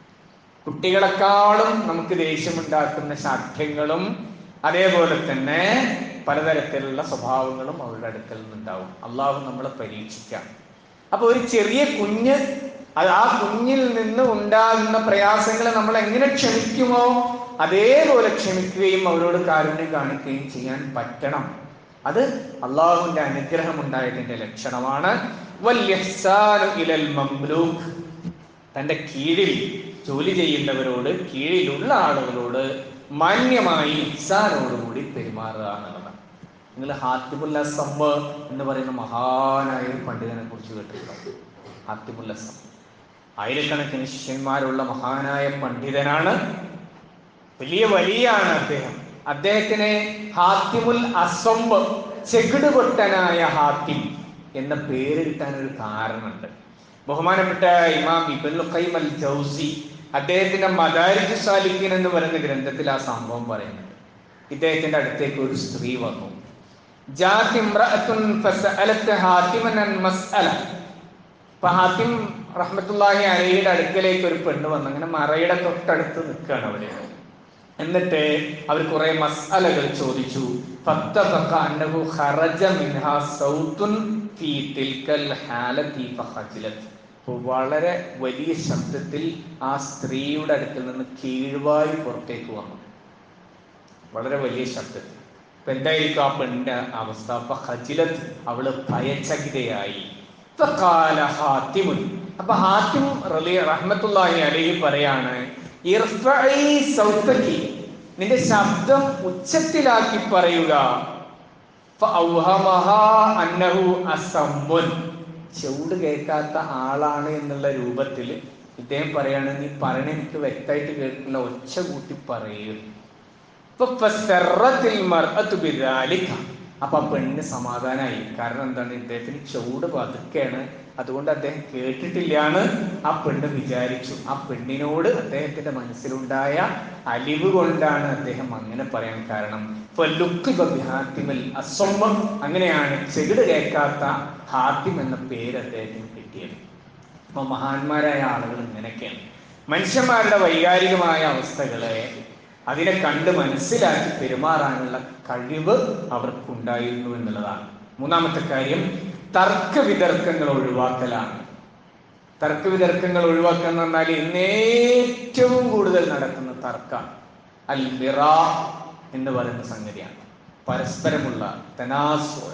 കുട്ടികളെക്കാളും നമുക്ക് ദേഷ്യമുണ്ടാക്കുന്ന ശാഠ്യങ്ങളും അതേപോലെ തന്നെ പലതരത്തിലുള്ള സ്വഭാവങ്ങളും അവരുടെ അടുക്കൽ നിന്നുണ്ടാവും അള്ളാഹു നമ്മളെ പരീക്ഷിക്കാം അപ്പൊ ഒരു ചെറിയ കുഞ്ഞ് അത് ആ കുഞ്ഞിൽ നിന്ന് ഉണ്ടാകുന്ന പ്രയാസങ്ങളെ നമ്മൾ എങ്ങനെ ക്ഷമിക്കുമോ അതേപോലെ ക്ഷമിക്കുകയും അവരോട് കാരുണ്യം കാണിക്കുകയും ചെയ്യാൻ പറ്റണം അത് അള്ളാഹുവിന്റെ അനുഗ്രഹം ഉണ്ടായതിന്റെ ലക്ഷണമാണ് വല്യഹ്സാനു ഇലൽ മംലൂക്ക് തന്റെ കീഴിൽ ജോലി ചെയ്യുന്നവരോട് കീഴിലുള്ള ആളുകളോട് മാന്യമായി ഇഹ്സാനോടുകൂടി പെരുമാറുക എന്നുള്ളതാണ് നിങ്ങൾ ഹാത്തിബുൽ അസമ്മ് എന്ന് പറയുന്ന മഹാനായ ഒരു പണ്ഡിതനെ കുറിച്ച് കേട്ടിട്ടുണ്ടോ ഹാത്തിബുൽ അസം ആയിരക്കണക്കിന് ശിഷ്യന്മാരുള്ള മഹാനായ പണ്ഡിതനാണ് വലിയ വലിയാണ് അദ്ദേഹം അദ്ദേഹത്തിന് ഹാത്തിമുൽ അസംബ് ചെകിടുപൊട്ടനായ ഹാത്തിം എന്ന പേര് കിട്ടാൻ ഒരു കാരണമുണ്ട് ബഹുമാനപ്പെട്ട ഇമാം ഇബൻ ഖൈം അൽ ജൗസി അദ്ദേഹത്തിന്റെ മദാരിജ് സാലിഖീൻ എന്ന് പറയുന്ന ഗ്രന്ഥത്തിൽ ആ സംഭവം പറയുന്നുണ്ട് ഇദ്ദേഹത്തിന്റെ അടുത്തേക്ക് ഒരു സ്ത്രീ വന്നു ജാത്ത് ഇമ്രഅത്തുൻ ഫസഅലത് ഹാത്തിമൻ അൻ മസ്അല അപ്പൊ ഹാത്തിം റഹ്മത്തുള്ളാഹി അലയുടെ അടുക്കലേക്ക് ഒരു പെണ്ണ് വന്നു അങ്ങനെ മറയുടെ തൊട്ടടുത്ത് നിൽക്കുകയാണ് അവര് എന്നിട്ട് അവർ കുറെ മസാലകൾ ചോദിച്ചു ഫത്തഫഖ അന്നഹു ഖറജ മിൻഹാ സൗത്തുൻ ഫീ തിൽക്കൽ ഹാലതി ഫഖജിലത് അപ്പോൾ വളരെ വലിയ ശബ്ദത്തിൽ ആ സ്ത്രീയുടെ അടുക്കൽ നിന്ന് കീഴ്വായി പുറത്തേക്ക് വന്നു വളരെ വലിയ ശബ്ദത്തിൽ അപ്പൊ എന്തായിരിക്കും ആ പെണ്ണിന്റെ അവസ്ഥ അപ്പൊ ഹജിലത്ത് അവള് ഭയചകിതയായി ഫഖാല ഹാത്തിമുൻ അപ്പൊ ഹാത്തിം റലി റഹ്മത്തുള്ളാഹി അലൈഹി പറയാണ് ഇർഫഈ സൗതകി നിന്റെ ശബ്ദം ഉച്ചത്തിലാക്കി പറയുക ഫഔഹമഹാ അന്നഹു അസമ്മുൻ ചെവിട് കേൾക്കാത്ത ആളാണ് എന്നുള്ള രൂപത്തിൽ ഇദ്ദേഹം പറയാണ് നീ പറയണ എനിക്ക് വ്യക്തമായിട്ട് കേൾക്കില്ല ഒച്ച കൂട്ടി പറയൂ ഇപ്പൊ ഫസറത്തിൽ മർഅത്തു ബിദാലിക. അപ്പൊ ആ പെണ്ണിന് സമാധാനമായി കാരണം എന്താണ് ഇദ്ദേഹത്തിന് ചൂട് പതുക്കെയാണ് അതുകൊണ്ട് അദ്ദേഹം കേട്ടിട്ടില്ലാന്ന് ആ പെണ്ണ് വിചാരിച്ചു ആ പെണ്ണിനോട് അദ്ദേഹത്തിന്റെ മനസ്സിലുണ്ടായ അലിവ് കൊണ്ടാണ് അദ്ദേഹം അങ്ങനെ പറയാൻ കാരണം ഫലുക്കിബ ബിഹാത്തിമൽ അസ്വമ്മ. അങ്ങനെയാണ് ചെകിട് കേൾക്കാത്ത ഹാത്തിം എന്ന പേര് അദ്ദേഹത്തിന് കിട്ടിയത് അപ്പൊ മഹാന്മാരായ ആളുകൾ ഇങ്ങനെയൊക്കെയാണ് മനുഷ്യന്മാരുടെ വൈകാരികമായ അവസ്ഥകളെ അതിനെ കണ്ട് മനസ്സിലാക്കി പെരുമാറാനുള്ള കഴിവ് അവർക്കുണ്ടായിരുന്നു എന്നുള്ളതാണ് മൂന്നാമത്തെ കാര്യം തർക്ക വിതർക്കങ്ങൾ ഒഴിവാക്കലാണ് തർക്ക വിതർക്കങ്ങൾ ഒഴിവാക്കുക എന്ന് പറഞ്ഞാൽ ഇന്ന് ഏറ്റവും കൂടുതൽ നടക്കുന്ന തർക്കം അൽ ബിറ എന്ന് പറയുന്ന സംഗതിയാണ് പരസ്പരമുള്ള തനാസ്വ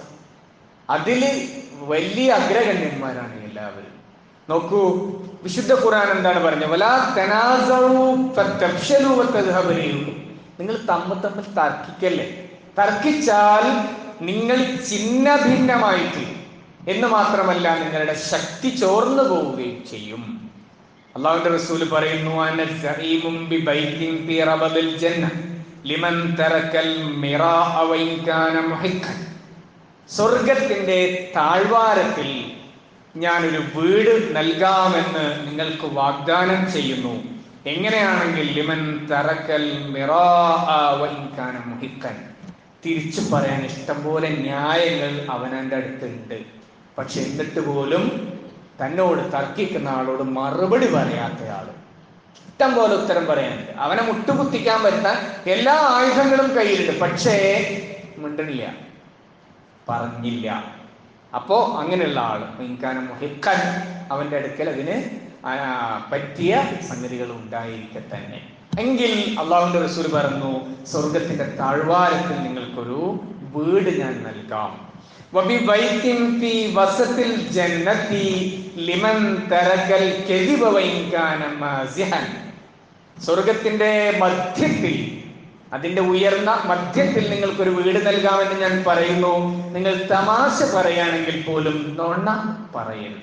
അതില് വലിയ അഗ്രഗണ്യന്മാരാണ് എല്ലാവരും നോക്കൂ വിശുദ്ധ ഖുർആൻ എന്താണ് പറഞ്ഞത് വലാ തനാസഉ ഫതഫ്ശലു വതദ്ഹബു റീഹുക്കും. നിങ്ങൾ തമ്മിൽ തമ്മിൽ തർക്കിക്കല്ലേ തർക്കിച്ചാൽ നിങ്ങൾ ചിന്ന ഭിന്നമായിട്ട് എന്ന് മാത്രമല്ല നിങ്ങളുടെ ശക്തി ചോർന്നു പോവുകയും ചെയ്യും അള്ളാഹുവിന്റെ റസൂൽ പറയുന്നു അന സഈമും ബിബൈത്തിൻ ഫീ റബദിൽ ജന്ന ലിമൻ തറക്കൽ മിറാഅ വഇൻ കാന മുഹിക്കൻ സ്വർഗത്തിന്റെ താഴ്വാരത്തിൽ ഞാനൊരു വീട് നൽകാമെന്ന് നിങ്ങൾക്ക് വാഗ്ദാനം ചെയ്യുന്നു എങ്ങനെയാണെങ്കിൽ ലിമൻ തറക്കൽ മിറാഅ വഇൻ കാന മുഹിക്കൻ തിരിച്ചു പറയാൻ ഇഷ്ടംപോലെ ന്യായങ്ങൾ അവനന്റെ അടുത്തുണ്ട് പക്ഷെ എന്നിട്ട് പോലും തന്നോട് തർക്കിക്കുന്ന ആളോട് മറുപടി പറയാത്ത ആള് ഇഷ്ടം പോലെ ഉത്തരം പറയാനുണ്ട് അവനെ മുട്ടുകുത്തിക്കാൻ പറ്റുന്ന എല്ലാ ആയുധങ്ങളും കയ്യിലുണ്ട് പക്ഷേ മിണ്ടണില്ല പറഞ്ഞില്ല അപ്പോ അങ്ങനെയുള്ള ആള് ഇൻകാനം മുഹിക്കൻ അവന്റെ അടുക്കൽ അതിന് ആ, പറ്റിയ സംഗതികൾ ഉണ്ടായിരിക്കെ തന്നെ എങ്കിൽ അള്ളാഹുവിന്റെ റസൂൽ പറഞ്ഞു സ്വർഗത്തിന്റെ താഴ്വാരത്തിൽ നിങ്ങൾക്കൊരു വീട് ഞാൻ നൽകാം വബിബൈത്തിൻ ഫീ വസത്തിൽ ജന്നത്തി ലിമൻ തറക്കൽ കെദിബ വഇൻ കാന മാസിഹൻ സ്വർഗത്തിന്റെ മധ്യത്തിൽ അതിന്റെ ഉയർന്ന മധ്യത്തിൽ നിങ്ങൾക്കൊരു വീട് നൽകാമെന്ന് ഞാൻ പറയുന്നു നിങ്ങൾ തമാശ പറയുകയാണെങ്കിൽ പോലും നുണ പറയരുത്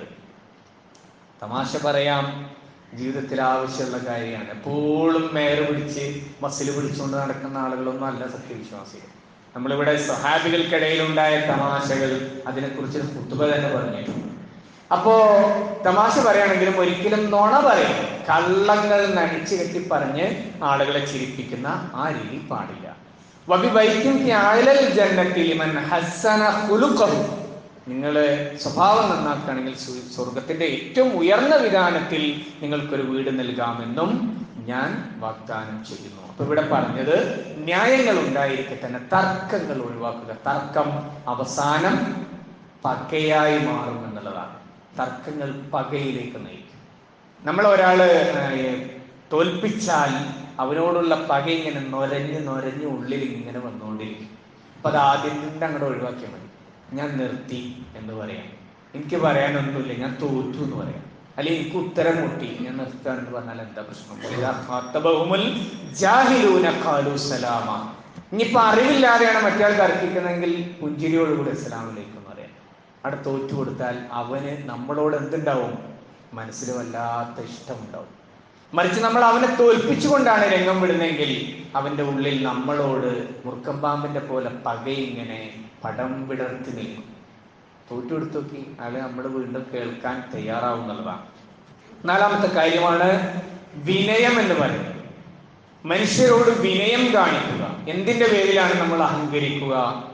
തമാശ പറയാം ജീവിതത്തിൽ ആവശ്യമുള്ള കാര്യമാണ് എപ്പോഴും മേറ് പിടിച്ച് മസിൽ പിടിച്ചുകൊണ്ട് നടക്കുന്ന ആളുകളൊന്നും അല്ല സത്യവിശ്വാസികൾ നമ്മളിവിടെ സഹാബികൾക്കിടയിൽ ഉണ്ടായ തമാശകൾ അതിനെക്കുറിച്ച് കുത്തുബ തന്നെ പറഞ്ഞിട്ടുണ്ട് അപ്പോ തമാശ പറയുകയാണെങ്കിലും ഒരിക്കലും നുണ പറയും കള്ളങ്ങൾ നടിച്ചു കെട്ടി പറഞ്ഞ് ആളുകളെ ചിരിപ്പിക്കുന്ന ആ രീതി പാടില്ല വബി വൈക്കും ആയലൽ ജന്നത്തിൽ മൻ ഹസ്സന ഖുലുഖഹു നിങ്ങൾ സ്വഭാവം നന്നാക്കുകയാണെങ്കിൽ സു- സ്വർഗത്തിന്റെ ഏറ്റവും ഉയർന്ന വിധാനത്തിൽ നിങ്ങൾക്കൊരു വീട് നൽകാമെന്നും ഞാൻ വാഗ്ദാനം ചെയ്യുന്നു അപ്പൊ ഇവിടെ പറഞ്ഞത് ന്യായങ്ങൾ ഉണ്ടായിരിക്കെ തന്നെ തർക്കങ്ങൾ ഒഴിവാക്കുക തർക്കം അവസാനം പകയായി മാറും എന്നുള്ളതാണ് തർക്കങ്ങൾ പകയിലേക്ക് നയിക്കും നമ്മൾ ഒരാള് ഏർ, തോൽപ്പിച്ചാൽ അവനോടുള്ള പക ഇങ്ങനെ നൊരഞ്ഞ് നൊരഞ്ഞ് ഉള്ളിൽ ഇങ്ങനെ വന്നുകൊണ്ടിരിക്കും അപ്പൊ അത് ആദ്യം തന്നെ അങ്ങോട്ട് ഒഴിവാക്കിയാൽ മതി ഞാൻ നിർത്തി എന്ന് പറയാം എനിക്ക് പറയാനൊന്നുമില്ല ഞാൻ തോറ്റു എന്ന് പറയാം അല്ലെങ്കിൽ എനിക്ക് ഉത്തരം മുട്ടി ഞാൻ നിർത്താന്ന് പറഞ്ഞാൽ എന്താ പ്രശ്നം ഇതാ ഖാത്തബഹുമുൽ ജാഹിലൂന ഖാലു സലാമ ഇനിയിപ്പോ അറിവില്ലാതെയാണ് മറ്റയാൾ തർക്കിക്കുന്നതെങ്കിൽ പുഞ്ചിരിയോടുകൂടി അസ്സലാമിലേക്ക് എന്ന് പറയാം അവിടെ തോറ്റു കൊടുത്താൽ അവന് നമ്മളോട് എന്തുണ്ടാവും മനസ്സിൽ വല്ലാത്ത ഇഷ്ടമുണ്ടാവും മറിച്ച് നമ്മൾ അവനെ തോൽപ്പിച്ചുകൊണ്ടാണ് രംഗം വിടുന്നെങ്കിൽ അവന്റെ ഉള്ളിൽ നമ്മളോട് മുറുക്കം പാമ്പിന്റെ പോലെ പകയിങ്ങനെ പടം വിടർത്തി നിൽക്കും തോറ്റു കൊടുത്തു നോക്കി അയാളെ നമ്മൾ വീണ്ടും കേൾക്കാൻ തയ്യാറാവുന്നതാണ് നാലാമത്തെ കാര്യമാണ് വിനയം എന്ന് പറയുന്നത് മനുഷ്യരോട് വിനയം കാണിക്കുക എന്തിന്റെ പേരിലാണ് നമ്മൾ അഹങ്കരിക്കുക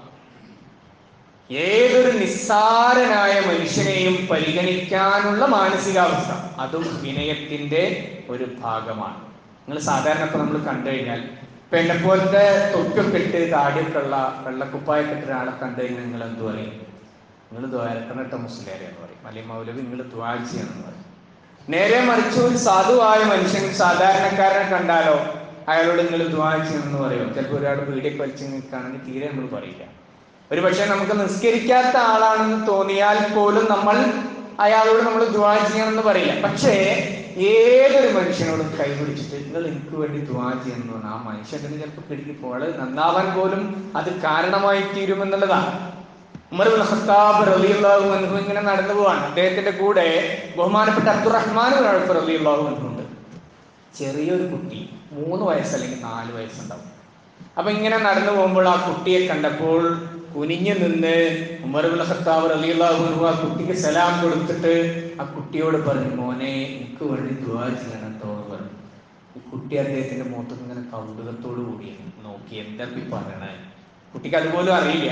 ഏതൊരു നിസ്സാരനായ മനുഷ്യനെയും പരിഗണിക്കാനുള്ള മാനസികാവസ്ഥ അതും വിനയത്തിന്റെ ഒരു ഭാഗമാണ് നിങ്ങൾ സാധാരണ ഇപ്പൊ നമ്മൾ കണ്ടു കഴിഞ്ഞാൽ ഇപ്പൊ എന്നെ പോലത്തെ തൊക്കൊക്കെ ഇട്ട് താടിയൊക്കെ ഉള്ള വെള്ളക്കുപ്പായൊക്കെ ഇട്ട ഒരാളെ കണ്ടു കഴിഞ്ഞാൽ നിങ്ങൾ എന്ത് പറയും നിങ്ങൾ ദ്വാരക്കണിട്ട മുസ്ലിയാരെ എന്ന് പറയും അല്ലെങ്കിൽ മൗലവി നിങ്ങൾ ദ്വാര ചെയ്യണം എന്ന് പറയും നേരെ മറിച്ച് ഒരു സാധുവായ മനുഷ്യൻ സാധാരണക്കാരനെ കണ്ടാലോ അയാളോട് നിങ്ങൾ ദ്വാ ചെയ്യണമെന്ന് പറയും ചിലപ്പോൾ ഒരാൾ വീടിയൊക്കെ വലിച്ചു നിൽക്കുകയാണെങ്കിൽ തീരെ നമ്മൾ പറയില്ല ഒരു പക്ഷേ നമുക്ക് നിസ്കരിക്കാത്ത ആളാണെന്ന് തോന്നിയാൽ പോലും നമ്മൾ അയാളോട് നമ്മൾ ദ്വാ ചെയ്യണമെന്ന് പറയില്ല പക്ഷേ ഏതൊരു മനുഷ്യനോടും കൈപിടിച്ചിട്ട് നിങ്ങൾ എനിക്ക് വേണ്ടി ദ്വാ ചെയ്യണം എന്ന് പറഞ്ഞാൽ ആ മനുഷ്യൻ്റെ ചിലപ്പോൾ കിടക്കിപ്പോൾ ആള് നന്നാവാൻ പോലും അത് കാരണമായി തീരുമെന്നുള്ളതാണ് ഉമർ ബിൻ ഖത്താബ് റളിയല്ലാഹു അൻഹു ഇങ്ങനെ നടന്നു പോവാണ് അദ്ദേഹത്തിന്റെ കൂടെ ബഹുമാനപ്പെട്ട അബ്ദുറഹ്മാൻ ബിൻ ഔഫ് റളിയല്ലാഹു അൻഹു ഉണ്ട് ചെറിയൊരു കുട്ടി മൂന്ന് വയസ്സ് അല്ലെങ്കിൽ നാല് വയസ്സുണ്ടാവും അപ്പൊ ഇങ്ങനെ നടന്നു പോകുമ്പോൾ ആ കുട്ടിയെ കണ്ടപ്പോൾ കുനിഞ്ഞു നിന്ന് ഉമർ ബിൻ ഖത്താബ് റളിയല്ലാഹു അൻഹു ആ കുട്ടിക്ക് സലാം കൊടുത്തിട്ട് ആ കുട്ടിയോട് പറഞ്ഞു മോനെ എനിക്ക് വേണ്ടി ദുആ ചെയ്യണം കേട്ടോ എന്ന് പറഞ്ഞു ഈ കുട്ടി അദ്ദേഹത്തിന്റെ മുഖത്ത് ഇങ്ങനെ കൗതുകത്തോടു കൂടി നോക്കി എന്താ ഈ പറയണേ കുട്ടിക്ക് അതുപോലും അറിയില്ല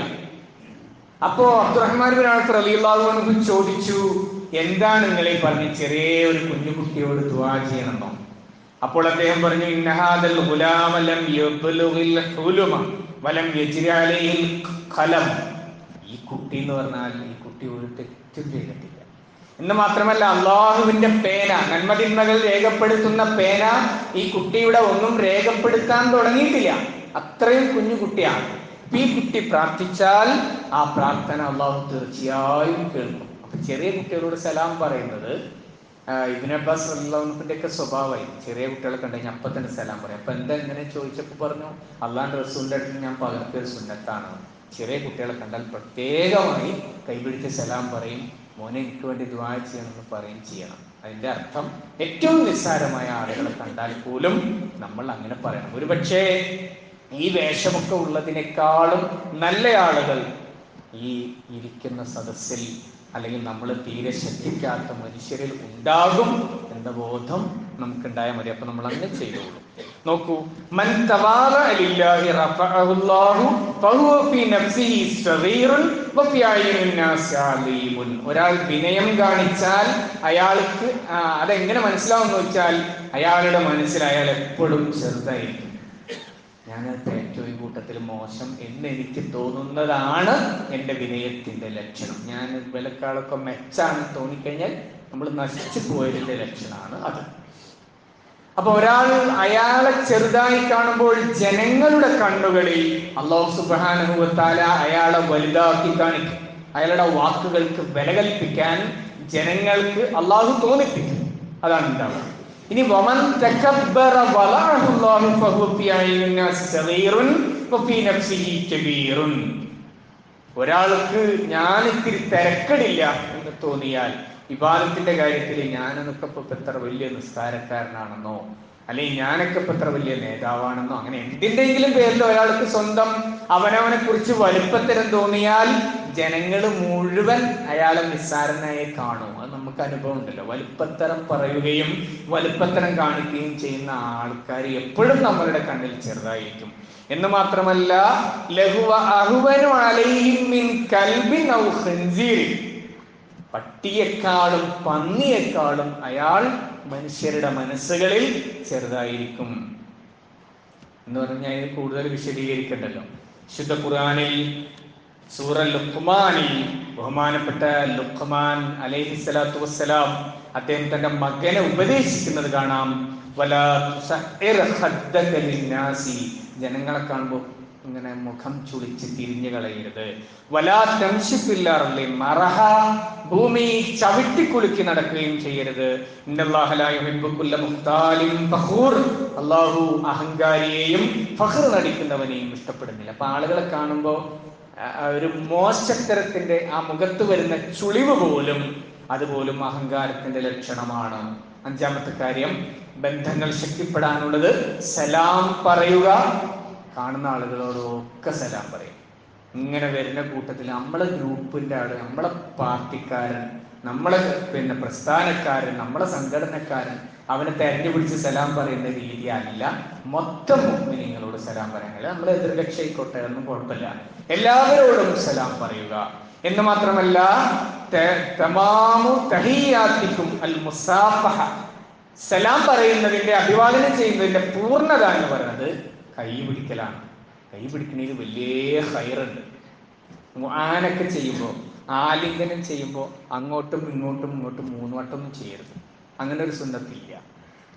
അപ്പോ അബ്ദുറഹ്മാൻ ബിൻ ഔഫ് റളിയല്ലാഹു അൻഹു ചോദിച്ചു എന്താണ് നിങ്ങളെ പറഞ്ഞ് ചെറിയ ഒരു കുഞ്ഞു കുട്ടിയോട് ദുആ ചെയ്യണമെന്നോ അപ്പോൾ അദ്ദേഹം പറഞ്ഞു ഇന്നഹാദൽ ഗുലാമ ലം യബ്ലുഗിൽ ഹുലുമ വലം യജ്രി അലൈഹിൽ ഖലം ഈ കുട്ടി എന്ന് പറഞ്ഞാൽ ഈ കുട്ടി ഒരു തെറ്റും ചെയ്തിട്ടില്ല എന്ന് മാത്രമല്ല അള്ളാഹുവിന്റെ പേന നന്മതിന്മകൾ രേഖപ്പെടുത്തുന്ന പേന ഈ കുട്ടിയുടെ ഒന്നും രേഖപ്പെടുത്താൻ തുടങ്ങിയിട്ടില്ല അത്രയും കുഞ്ഞു കുട്ടിയാണ് അപ്പൊ ഈ കുട്ടി പ്രാർത്ഥിച്ചാൽ ആ പ്രാർത്ഥന അള്ളാഹു തീർച്ചയായും കേൾക്കും അപ്പൊ ചെറിയ കുട്ടികളോട് സലാം പറയുന്നത് ഇതിനെ അബ്ബാസ് അള്ളാഹുവിന്റെ ഒക്കെ സ്വഭാവമായി ചെറിയ കുട്ടികളെ കണ്ടു കഴിഞ്ഞാൽ അപ്പൊ തന്നെ സലാം പറയും അപ്പൊ എന്താ ഇങ്ങനെ ചോദിച്ചപ്പോ പറഞ്ഞു അള്ളാന്റെ റസൂലിന്റെ അടുത്ത് ഞാൻ പകർത്തിയ സുന്നത്താണ് ചെറിയ കുട്ടികളെ കണ്ടാൽ പ്രത്യേകമായി കൈപിടിച്ച് സലാം പറയും മോനെ എനിക്ക് വേണ്ടി ദ്വാ ചെയ്യണമെന്ന് പറയും ചെയ്യണം അതിന്റെ അർത്ഥം ഏറ്റവും നിസ്സാരമായ ആളുകളെ കണ്ടാൽ പോലും നമ്മൾ അങ്ങനെ പറയണം ഒരുപക്ഷേ ഈ വേഷമൊക്കെ ഉള്ളതിനേക്കാളും നല്ല ആളുകൾ ഈ ഇരിക്കുന്ന സദസ്സിൽ അല്ലെങ്കിൽ നമ്മൾ തീരെ ശ്രദ്ധിക്കാത്ത മനുഷ്യരിൽ ഉണ്ടാകും എന്ന ബോധം നമുക്കുണ്ടായാൽ മതി അപ്പൊ നമ്മൾ അങ്ങനെ ചെയ്തോളൂ നോക്കൂ മൻ തവാറ ലില്ലാഹി റഫഅഹുല്ലാഹു ഫഹുവ ഫീ നഫ്സിഹി സഗീറുൻ വഫീ അയ്യുനിൻ നാസി അലീമുൻ ഒരാൾ വിനയം കാണിച്ചാൽ അയാൾക്ക് ആ, അതെങ്ങനെ മനസ്സിലാവുമെന്ന് വെച്ചാൽ അയാളുടെ മനസ്സിൽ അയാൾ എപ്പോഴും ചെറുതായിരിക്കും ഞാൻ ഏറ്റവും ഈ കൂട്ടത്തിൽ മോശം എന്ന് എനിക്ക് തോന്നുന്നതാണ് എൻ്റെ വിനയത്തിന്റെ ലക്ഷണം ഞാൻ വിലക്കാളൊക്കെ മെച്ചാണ് തോന്നിക്കഴിഞ്ഞാൽ നമ്മൾ നശിച്ചു പോയതിന്റെ ലക്ഷണമാണ് അത് അപ്പൊ ഒരാൾ അയാളെ ചെറുതായി കാണുമ്പോൾ ജനങ്ങളുടെ കണ്ണുകളിൽ അള്ളാഹു സുബാനുഭവത്താല അയാളെ വലുതാക്കി കാണിക്കും അയാളുടെ വാക്കുകൾക്ക് വില കൽപ്പിക്കാൻ ജനങ്ങൾക്ക് അള്ളാഹു തോന്നിപ്പിക്കും അതാണ് ഉണ്ടാവുക ഇനി വമൻ തകബ്ബറ വളഅഹു അല്ലാഹു ഫഹുവ ഫീ അയ്യുൻ നാസി സഗീറുൻ വഫീ നഫ്സിഹി കബീറുൻ ഒരാൾക്ക് ഞാൻ ഇത്തിരി തിരക്കടില്ല എന്ന് തോന്നിയാൽ വിവാദത്തിന്റെ കാര്യത്തിൽ ഞാനൊക്കെ ഇപ്പൊ എത്ര വലിയ നിസ്കാരക്കാരനാണെന്നോ അല്ലെങ്കിൽ ഞാനൊക്കെ ഇപ്പൊ എത്ര വലിയ നേതാവാണെന്നോ അങ്ങനെ എന്തിന്റെങ്കിലും പേരിൽ ഒരാൾക്ക് സ്വന്തം അവനവനെ കുറിച്ച് വലുപ്പത്തരം തോന്നിയാൽ ജനങ്ങൾ മുഴുവൻ അയാളെ നിസ്സാരനായി കാണും അത് നമുക്ക് അനുഭവം ഉണ്ടല്ലോ വലുപ്പത്തരം പറയുകയും വലുപ്പത്തരം കാണിക്കുകയും ചെയ്യുന്ന ആൾക്കാർ എപ്പോഴും നമ്മളുടെ കണ്ണിൽ ചെറുതായിരിക്കും എന്ന് മാത്രമല്ല ലഘുവ അഹുവനു അലൈഹിം മിൻ കൽബിൻ ഔ ഖൻസീരിൻ പട്ടിയെക്കാളും പന്നിയെക്കാളും അയാൾ മനുഷ്യരുടെ മനസ്സുകളിൽ ചെറുതായിരിക്കും എന്ന് പറഞ്ഞാൽ ഇത് കൂടുതൽ വിശദീകരിക്കണ്ടല്ലോ ശുദ്ധ ഖുർആനിൽ സൂറ ലുഖ്മാനിൽ ബഹുമാനപ്പെട്ട ലുഖ്മാൻ അലൈഹി സ്വലാത്തു വസ്സലാം അദ്ദേഹം തന്റെ മകനെ ഉപദേശിക്കുന്നത് കാണാം വലാ തുസഇർ ഖദ്ദക ലിന്നാസി ജനങ്ങളെ കാണുമ്പോൾ ഇങ്ങനെ മുഖം ചുളിച്ച് തിരിഞ്ഞു കളയരുത് വലാ തംശിപ്പില്ലാറില്ലേ മറഹ ഭൂമി ചവിട്ടി കുലുക്കി നടക്കുകയും ചെയ്യരുത് ഇന്നല്ലാഹ ലാ യുഹിബ്ബു കുല്ല മുഖ്താലിൻ ഫഖൂർ അല്ലാഹു അഹങ്കാരിയെയും ഫഖർ നടിക്കുന്നവനെയും ഇഷ്ടപ്പെടുന്നില്ല അപ്പൊ ആളുകളെ കാണുമ്പോൾ ഒരു മോശത്തരത്തിന്റെ ആ മുഖത്ത് വരുന്ന ചുളിവ് പോലും അതുപോലും അഹങ്കാരത്തിന്റെ ലക്ഷണമാണ് അഞ്ചാമത്തെ കാര്യം ബന്ധങ്ങൾ ശക്തിപ്പെടാനുള്ളത് സലാം പറയുക കാണുന്ന ആളുകളോടൊക്കെ സലാം പറയും ഇങ്ങനെ വരുന്ന കൂട്ടത്തിൽ നമ്മളെ ഗ്രൂപ്പിന്റെ ആള് നമ്മളെ പാർട്ടിക്കാരൻ നമ്മളെ പിന്നെ പ്രസ്ഥാനക്കാരൻ നമ്മളെ സംഘടനക്കാരൻ അവനെ തെരഞ്ഞു പിടിച്ച് സലാം പറയുന്ന രീതി അല്ല മൊത്തം മുഗ്മിനിങ്ങളോട് സലാം പറയാൻ കഴിയും നമ്മൾ എതിർകക്ഷയിക്കോട്ടെ ഒന്നും കുഴപ്പമില്ല എല്ലാവരോടും സലാം പറയുക എന്ന് മാത്രമല്ല ത- തമാമു തഹിയാത്തിക്കും അൽ മുസാഫഹ സലാം പറയുന്നതിന്റെ അഭിവാദനം ചെയ്യുന്നതിന്റെ പൂർണ്ണത എന്ന് പറയുന്നത് കൈ പിടിക്കലാണ് കൈ പിടിക്കുന്നതിൽ വലിയ ഹൈറുണ്ട് ആനൊക്കെ ചെയ്യുമ്പോൾ ആലിംഗനം ചെയ്യുമ്പോൾ അങ്ങോട്ടും ഇങ്ങോട്ടും ഇങ്ങോട്ടും മൂന്ന് വട്ടമൊന്നും ചെയ്യരുത് അങ്ങനെ ഒരു സുന്നത്തില്ല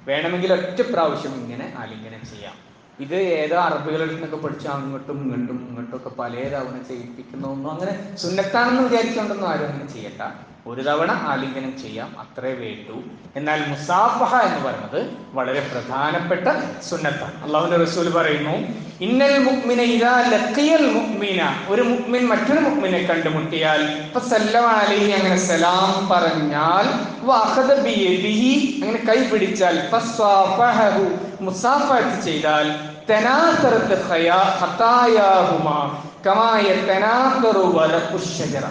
വേണമെങ്കിൽ ഒറ്റ പ്രാവശ്യം ഇങ്ങനെ ആലിംഗനം ചെയ്യാം ഇത് ഏതോ അറബികളിൽ നിന്നൊക്കെ പഠിച്ച് അങ്ങോട്ടും ഇങ്ങോട്ടും ഇങ്ങോട്ടും ഒക്കെ പലതവണ ചെയ്യിപ്പിക്കുന്നൊന്നും അങ്ങനെ സുന്നത്താണെന്ന് വിചാരിച്ചുകൊണ്ടൊന്നും ആരും അങ്ങനെ ചെയ്യണ്ട ഒരു തവണ ആലിംഗനം ചെയ്യാം അത്രേ വേണ്ടൂ എന്നാൽ മുസാഫഹ എന്ന് പറയുന്നത് വളരെ പ്രധാനപ്പെട്ട സുന്നത്താണ് അള്ളാഹുന്റെ റസൂൽ പറയുന്നു ഇന്നൽ മുഅ്മിന ഇദാ ലഖിയൽ മുഅ്മിന ഒരു മുഅ്മിൻ മറ്റൊരു മുഅ്മിനെ കണ്ടുമുട്ടിയാൽ ഫസല്ലമ അലൈഹി അങ്ങനെ സലാം പറഞ്ഞാൽ വഅഖദ ബിയദിഹി അങ്ങനെ കൈ പിടിച്ചാൽ ഫസ്വാഫഹു മുസാഫഹത്ത് ചെയ്താൽ തനാസറത്ത് ഖയാ ഖതായാഹുമാ കമാ യതനാസറു വറഖുശ് ഷജറ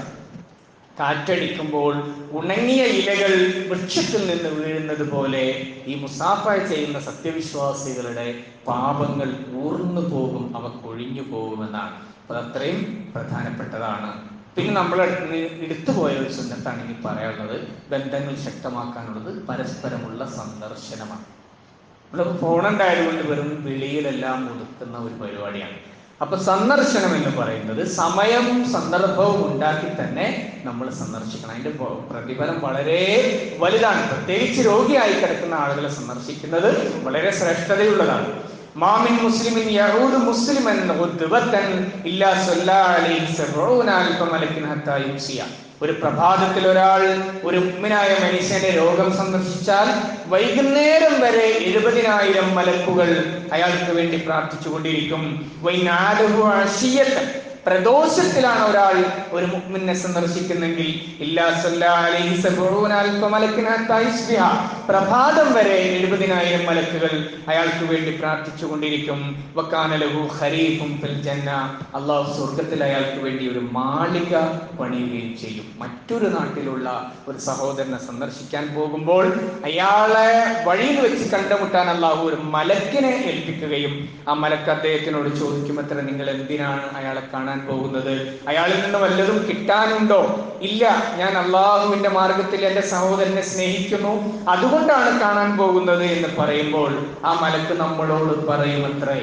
കാറ്റടിക്കുമ്പോൾ ഉണങ്ങിയ ഇലകൾ വൃക്ഷത്തിൽ നിന്ന് വീഴുന്നത് പോലെ ഈ മുസാഫ ചെയ്യുന്ന സത്യവിശ്വാസികളുടെ പാപങ്ങൾ ഊർന്നു പോകും അവ കൊഴിഞ്ഞു പോകുമെന്നാണ് അത് അത്രയും പ്രധാനപ്പെട്ടതാണ് പിന്നെ നമ്മൾ എടുത്തുപോയ ഒരു സുന്നത്താണ് ഇനി പറയാനുള്ളത് ബന്ധങ്ങൾ ശക്തമാക്കാനുള്ളത് പരസ്പരമുള്ള സന്ദർശനമാണ് നമ്മൾ ഫോണുണ്ടായതുകൊണ്ട് വെറും വിളിയിലെല്ലാം ഒതുക്കുന്ന ഒരു പരിപാടിയാണ് അപ്പൊ സന്ദർശനം എന്ന് പറയുന്നത് സമയവും സന്ദർഭവും ഉണ്ടാക്കി തന്നെ നമ്മൾ സന്ദർശിക്കണം അതിന്റെ പ- പ്രതിഫലം വളരെ വലുതാണ് പ്രത്യേകിച്ച് രോഗിയായി കിടക്കുന്ന ആളുകളെ സന്ദർശിക്കുന്നത് വളരെ ശ്രേഷ്ഠതയുള്ളതാണ് മാമിൻ മുസ്ലിമിൻ യഹൂദ് മുസ്ലിമൻ ഉദ്വത്തൻ ഇല്ലാ സല്ലാ അലൈഹി സബഊന അൽഫ മലക്കിൻ ഹത്താ യുസിയ ഒരു പ്രഭാതത്തിൽ ഒരാൾ ഒരു ഉമ്മിനായ മനുഷ്യന്റെ രോഗം സന്ദർശിച്ചാൽ വൈകുന്നേരം വരെ എഴുപതിനായിരം മലക്കുകൾ അയാൾക്ക് വേണ്ടി പ്രാർത്ഥിച്ചുകൊണ്ടിരിക്കും വൈനാലുഹു അഷിയത്ത് പ്രദോഷത്തിലാണ് ഒരാൾ ഒരു മുഅ്മിനെ സന്ദർശിക്കുന്നെങ്കിൽ ഇല്ലാ സല്ലാ അലൈഹി സബഊന അൽഫ മലക്കിൻ ഹത്താ യുസ്ബിഹ പ്രഭാതം വരെ എഴുപതിനായിരം മലക്കുകൾ അയാൾക്ക് വേണ്ടി പ്രാർത്ഥിച്ചുകൊണ്ടിരിക്കും വക്കാന ലഹു ഖരീഫും ഫിൽ ജന്ന അള്ളാഹു സ്വർഗത്തിൽ അയാൾക്ക് വേണ്ടി ഒരു മാളിക പണിയുകയും ചെയ്യും മറ്റൊരു നാട്ടിലുള്ള ഒരു സഹോദരനെ സന്ദർശിക്കാൻ പോകുമ്പോൾ അയാളെ വഴിയിൽ വെച്ച് കണ്ടുമുട്ടാൻ അള്ളാഹു ഒരു മലക്കിനെ ഏൽപ്പിക്കുകയും ആ മലക്ക് അദ്ദേഹത്തിനോട് ചോദിക്കും എത്ര നിങ്ങൾ എന്തിനാണ് അയാളെ കാണാൻ പോകുന്നത് അയാളിൽ നിന്ന് വല്ലതും കിട്ടാനുണ്ടോ ഇല്ല ഞാൻ അള്ളാഹുവിന്റെ മാർഗത്തിൽ എന്റെ സഹോദരനെ സ്നേഹിക്കുന്നു അതുകൊണ്ടാണ് കാണാൻ പോകുന്നത് എന്ന് പറയുമ്പോൾ ആ മലക്ക് നമ്മളോട് പറയുമത്രേ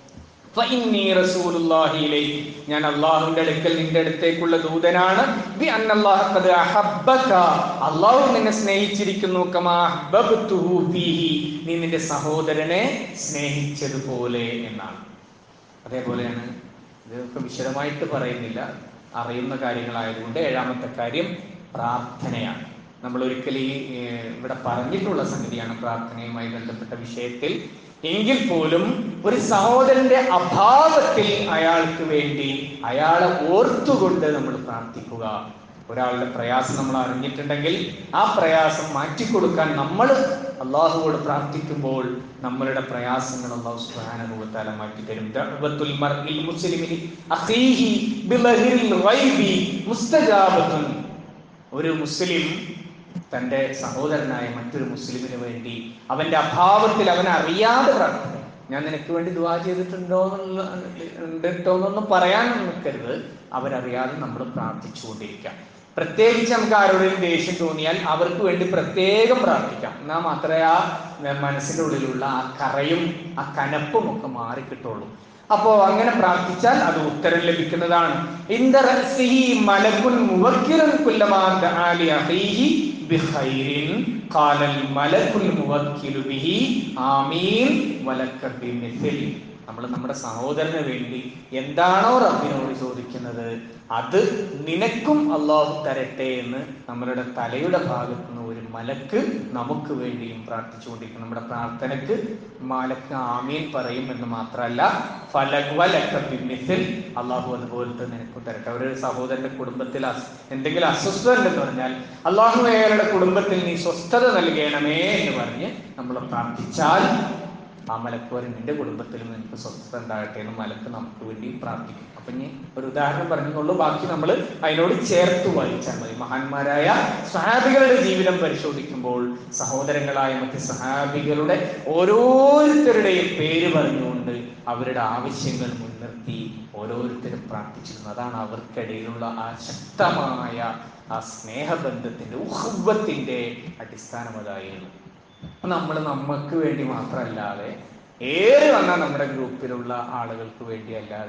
ഫഇന്നീ റസൂലുള്ളാഹി ഇലൈഹി. ഞാൻ അള്ളാഹുവിന്റെ അടുക്കൽ നിന്റെ അടുത്തേക്കുള്ള ദൂതനാണ് ബി അന്നല്ലാഹ ഖദ് അഹബ്ബക. അള്ളാഹു നിന്നെ സ്നേഹിച്ചിരിക്കുന്നു കമാ അഹ്ബബ്തുഹു ഫീഹി. നീ നിന്റെ സഹോദരനെ സ്നേഹിച്ചതുപോലെ എന്നാണ് അതേപോലെയാണ് ഇതൊക്കെ വിശദമായിട്ട് പറയുന്നില്ല അറിയുന്ന കാര്യങ്ങളായതുകൊണ്ട് ഏഴാമത്തെ കാര്യം പ്രാർത്ഥനയാണ് നമ്മൾ ഒരിക്കലും ഈ ഏർ, ഇവിടെ പറഞ്ഞിട്ടുള്ള സംഗതിയാണ് പ്രാർത്ഥനയുമായി ബന്ധപ്പെട്ട വിഷയത്തിൽ എങ്കിൽ പോലും ഒരു സഹോദരന്റെ അഭാവത്തിൽ അയാൾക്ക് വേണ്ടി അയാളെ ഓർത്തുകൊണ്ട് നമ്മൾ പ്രാർത്ഥിക്കുക ഒരാളുടെ പ്രയാസം നമ്മൾ അറിഞ്ഞിട്ടുണ്ടെങ്കിൽ ആ പ്രയാസം മാറ്റിക്കൊടുക്കാൻ നമ്മൾ അള്ളാഹുവോട് പ്രാർത്ഥിക്കുമ്പോൾ നമ്മളുടെ പ്രയാസങ്ങൾ അള്ളാഹു സുബ്ഹാനഹു വ തആല മാറ്റി തരും ദഅവത്തുൽ മർഇൽ മുസ്ലിമിനി അഖീഹി ബിളഹിൽ ഗൈബി മുസ്തജാബത്തുൻ ഒരു മുസ്ലിം തന്റെ സഹോദരനായ മറ്റൊരു മുസ്ലിമിന് വേണ്ടി അവന്റെ അഭാവത്തിൽ അവനെ അറിയാതെ പ്രാർത്ഥിക്കും ഞാൻ നിനക്ക് വേണ്ടി ദുവാ ചെയ്തിട്ടുണ്ടോ എന്നുള്ള ഉണ്ടോ എന്നൊന്നും പറയാൻ നിൽക്കരുത് അവരറിയാതെ നമ്മൾ പ്രാർത്ഥിച്ചുകൊണ്ടിരിക്കാം പ്രത്യേകിച്ച് നമുക്ക് ആരോടെങ്കിലും ദേഷ്യം തോന്നിയാൽ അവർക്ക് വേണ്ടി പ്രത്യേകം പ്രാർത്ഥിക്കാം എന്നാൽ മാത്രമേ ആ മനസ്സിന്റെ ഉള്ളിലുള്ള ആ കറയും ആ കനപ്പും ഒക്കെ മാറിക്കിട്ടുള്ളൂ അപ്പോ അങ്ങനെ പ്രാർത്ഥിച്ചാൽ അത് ഉത്തരം ലഭിക്കുന്നതാണ് ഇന്ദ റഅസിഹി മലക്കുൻ മുവക്കിറുൻ കുല്ലമാ ദആ ലി അഖീഹി ബിഖൈറിൻ ഖാലൽ മലക്കുൽ മുവക്കിലു ബിഹി ആമീൻ വലക്ക ബിമിഥിൽ നമ്മൾ നമ്മുടെ സഹോദരന് വേണ്ടി എന്താണോ റബ്ബിനോട് ചോദിക്കുന്നത് അത് നിനക്കും അള്ളാഹു തരട്ടെ എന്ന് നമ്മളുടെ തലയുടെ ഭാഗത്ത് നിന്ന് ഒരു മലക്ക് നമുക്ക് വേണ്ടിയും പ്രാർത്ഥിച്ചുകൊണ്ടിരിക്കും നമ്മുടെ പ്രാർത്ഥനക്ക് മലക്ക് ആമീൻ പറയും എന്ന് മാത്രമല്ല ഫലക്വലക്കത്തിൽ അള്ളാഹു അതുപോലത്തെ നിനക്ക് തരട്ടെ ഒരു സഹോദരന്റെ കുടുംബത്തിൽ അസ്- എന്തെങ്കിലും അസ്വസ്ഥത ഉണ്ടെന്ന് പറഞ്ഞാൽ അള്ളാഹു അയാളുടെ കുടുംബത്തിൽ നീ സ്വസ്ഥത നൽകണമേ എന്ന് പറഞ്ഞ് നമ്മൾ പ്രാർത്ഥിച്ചാൽ ആ മലക്ക് പറയും നിന്റെ കുടുംബത്തിലും നിനക്ക് സ്വസ്ഥത ഉണ്ടാകട്ടെ എന്ന് മലക്ക് നമുക്ക് വേണ്ടി പ്രാർത്ഥിക്കും അപ്പൊ ഇനി ഒരു ഉദാഹരണം പറഞ്ഞുകൊള്ളൂ ബാക്കി നമ്മൾ അതിനോട് ചേർത്ത് വായിച്ചാൽ മതി മഹാന്മാരായ സഹാബികളുടെ ജീവിതം പരിശോധിക്കുമ്പോൾ സഹോദരങ്ങളായ മറ്റ് സഹാബികളുടെ ഓരോരുത്തരുടെയും പേര് പറഞ്ഞുകൊണ്ട് അവരുടെ ആവശ്യങ്ങൾ മുൻനിർത്തി ഓരോരുത്തരും പ്രാർത്ഥിച്ചിരുന്നു അതാണ് അവർക്കിടയിലുള്ള ആ ശക്തമായ ആ സ്നേഹബന്ധത്തിന്റെ ഉഹ്വത്തിന്റെ അടിസ്ഥാനം അതായിരുന്നു നമ്മൾ നമുക്ക് വേണ്ടി മാത്രമല്ലാതെ ഏറെ വന്നാൽ നമ്മുടെ ഗ്രൂപ്പിലുള്ള ആളുകൾക്ക് വേണ്ടി അല്ലാതെ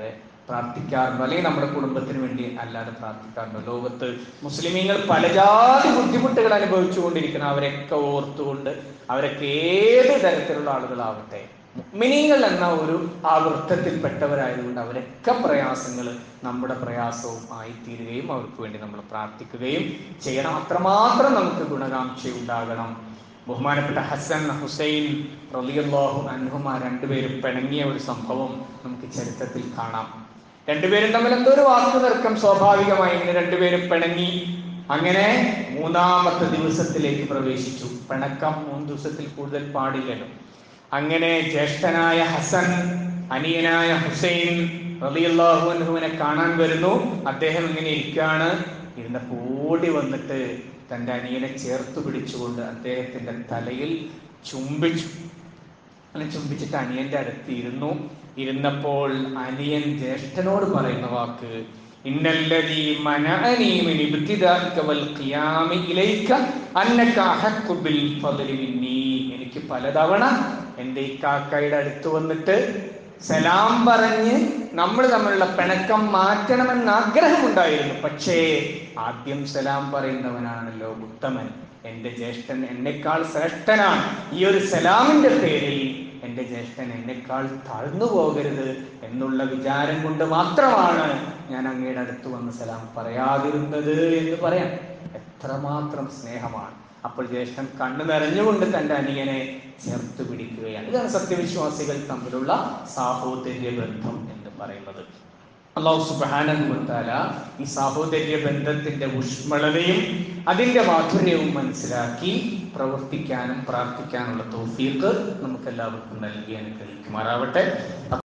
പ്രാർത്ഥിക്കാറുണ്ടോ അല്ലെങ്കിൽ നമ്മുടെ കുടുംബത്തിന് വേണ്ടി അല്ലാതെ പ്രാർത്ഥിക്കാറുണ്ടോ ലോകത്ത് മുസ്ലിമീങ്ങൾ പലജാതി ബുദ്ധിമുട്ടുകൾ അനുഭവിച്ചു കൊണ്ടിരിക്കുന്ന അവരൊക്കെ ഓർത്തുകൊണ്ട് അവരൊക്കെ ഏത് തരത്തിലുള്ള ആളുകളാവട്ടെ മിനിങ്ങൾ എന്ന ഒരു ആ വൃത്തത്തിൽപ്പെട്ടവരായതുകൊണ്ട് അവരൊക്കെ പ്രയാസങ്ങൾ നമ്മുടെ പ്രയാസവും ആയിത്തീരുകയും അവർക്ക് വേണ്ടി നമ്മൾ പ്രാർത്ഥിക്കുകയും ചെയ്യണം അത്രമാത്രം നമുക്ക് ഗുണകാംക്ഷ ഉണ്ടാകണം ബഹുമാനപ്പെട്ട ഹസൻ ഹുസൈൻ റലിയല്ലാഹു അൻഹുമ രണ്ടുപേരും പിണങ്ങിയ ഒരു സംഭവം നമുക്ക് ചരിത്രത്തിൽ കാണാം രണ്ടുപേരും തമ്മിൽ എന്തോ ഒരു വാക്ക് തർക്കം സ്വാഭാവികമായി ഇങ്ങനെ രണ്ടുപേരും പിണങ്ങി അങ്ങനെ മൂന്നാമത്തെ ദിവസത്തിലേക്ക് പ്രവേശിച്ചു പിണക്കം മൂന്ന് ദിവസത്തിൽ കൂടുതൽ പാടില്ലല്ലോ അങ്ങനെ ജ്യേഷ്ഠനായ ഹസൻ അനിയനായ ഹുസൈൻ റളിയല്ലാഹു അൻഹുവിനെ കാണാൻ വരുന്നു അദ്ദേഹം ഇങ്ങനെ ഇരിക്കുകയാണ് ഇരുന്നപ്പോൾ ഓടി വന്നിട്ട് തൻ്റെ അനിയനെ ചേർത്ത് പിടിച്ചുകൊണ്ട് അദ്ദേഹത്തിന്റെ തലയിൽ ചുംബിച്ചു അങ്ങനെ ചുംബിച്ചിട്ട് അനിയന്റെ അടുത്ത് ഇരുന്നു ഇരുന്നപ്പോൾ അനിയൻ ജ്യേഷ്ഠനോട് പറയുന്ന വാക്ക് ഇന്നല്ലദീ മനഅനീ മിൻ ഇബ്തിദാഇക വൽ ഖിയാമി ഇലൈക അന്നക അഹഖു ബിൽ ഫദ്ലി മിന്നീ എനിക്ക് പലതവണ എൻ്റെ ഈ കാക്കയുടെ അടുത്ത് വന്നിട്ട് സലാം പറഞ്ഞ് നമ്മൾ തമ്മിലുള്ള പിണക്കം മാറ്റണമെന്ന് ആഗ്രഹമുണ്ടായിരുന്നു പക്ഷേ ആദ്യം സലാം പറയുന്നവനാണല്ലോ ഉത്തമൻ എൻ്റെ ജ്യേഷ്ഠൻ എന്നെക്കാൾ ശ്രേഷ്ഠനാണ് ഈ ഒരു സലാമിന്റെ പേരിൽ എൻ്റെ ജ്യേഷ്ഠൻ എന്നെക്കാൾ താഴ്ന്നു പോകരുത് എന്നുള്ള വിചാരം കൊണ്ട് മാത്രമാണ് ഞാൻ അങ്ങയുടെ അടുത്ത് വന്ന് സലാം പറയാതിരുന്നത് എന്ന് പറയാം എത്രമാത്രം സ്നേഹമാണ് അപ്പോൾ ജ്യേഷ്ഠൻ കണ്ണു നിറഞ്ഞുകൊണ്ട് തൻ്റെ അനിയനെ ചേർത്ത് പിടിക്കുകയാണ് ഇതാണ് സത്യവിശ്വാസികൾ തമ്മിലുള്ള സാഹോദര്യ ബന്ധം എന്ന് പറയുന്നത് അള്ളാഹു സുബാനുവത്താല ഈ സാഹോദര്യ ബന്ധത്തിന്റെ ഊഷ്മളതയും അതിന്റെ മാധുര്യവും മനസ്സിലാക്കി പ്രവർത്തിക്കാനും പ്രാർത്ഥിക്കാനുള്ള തോഫീക്ക് നമുക്ക് എല്ലാവർക്കും നൽകി അനുഗ്രഹിക്കുമാറാവട്ടെ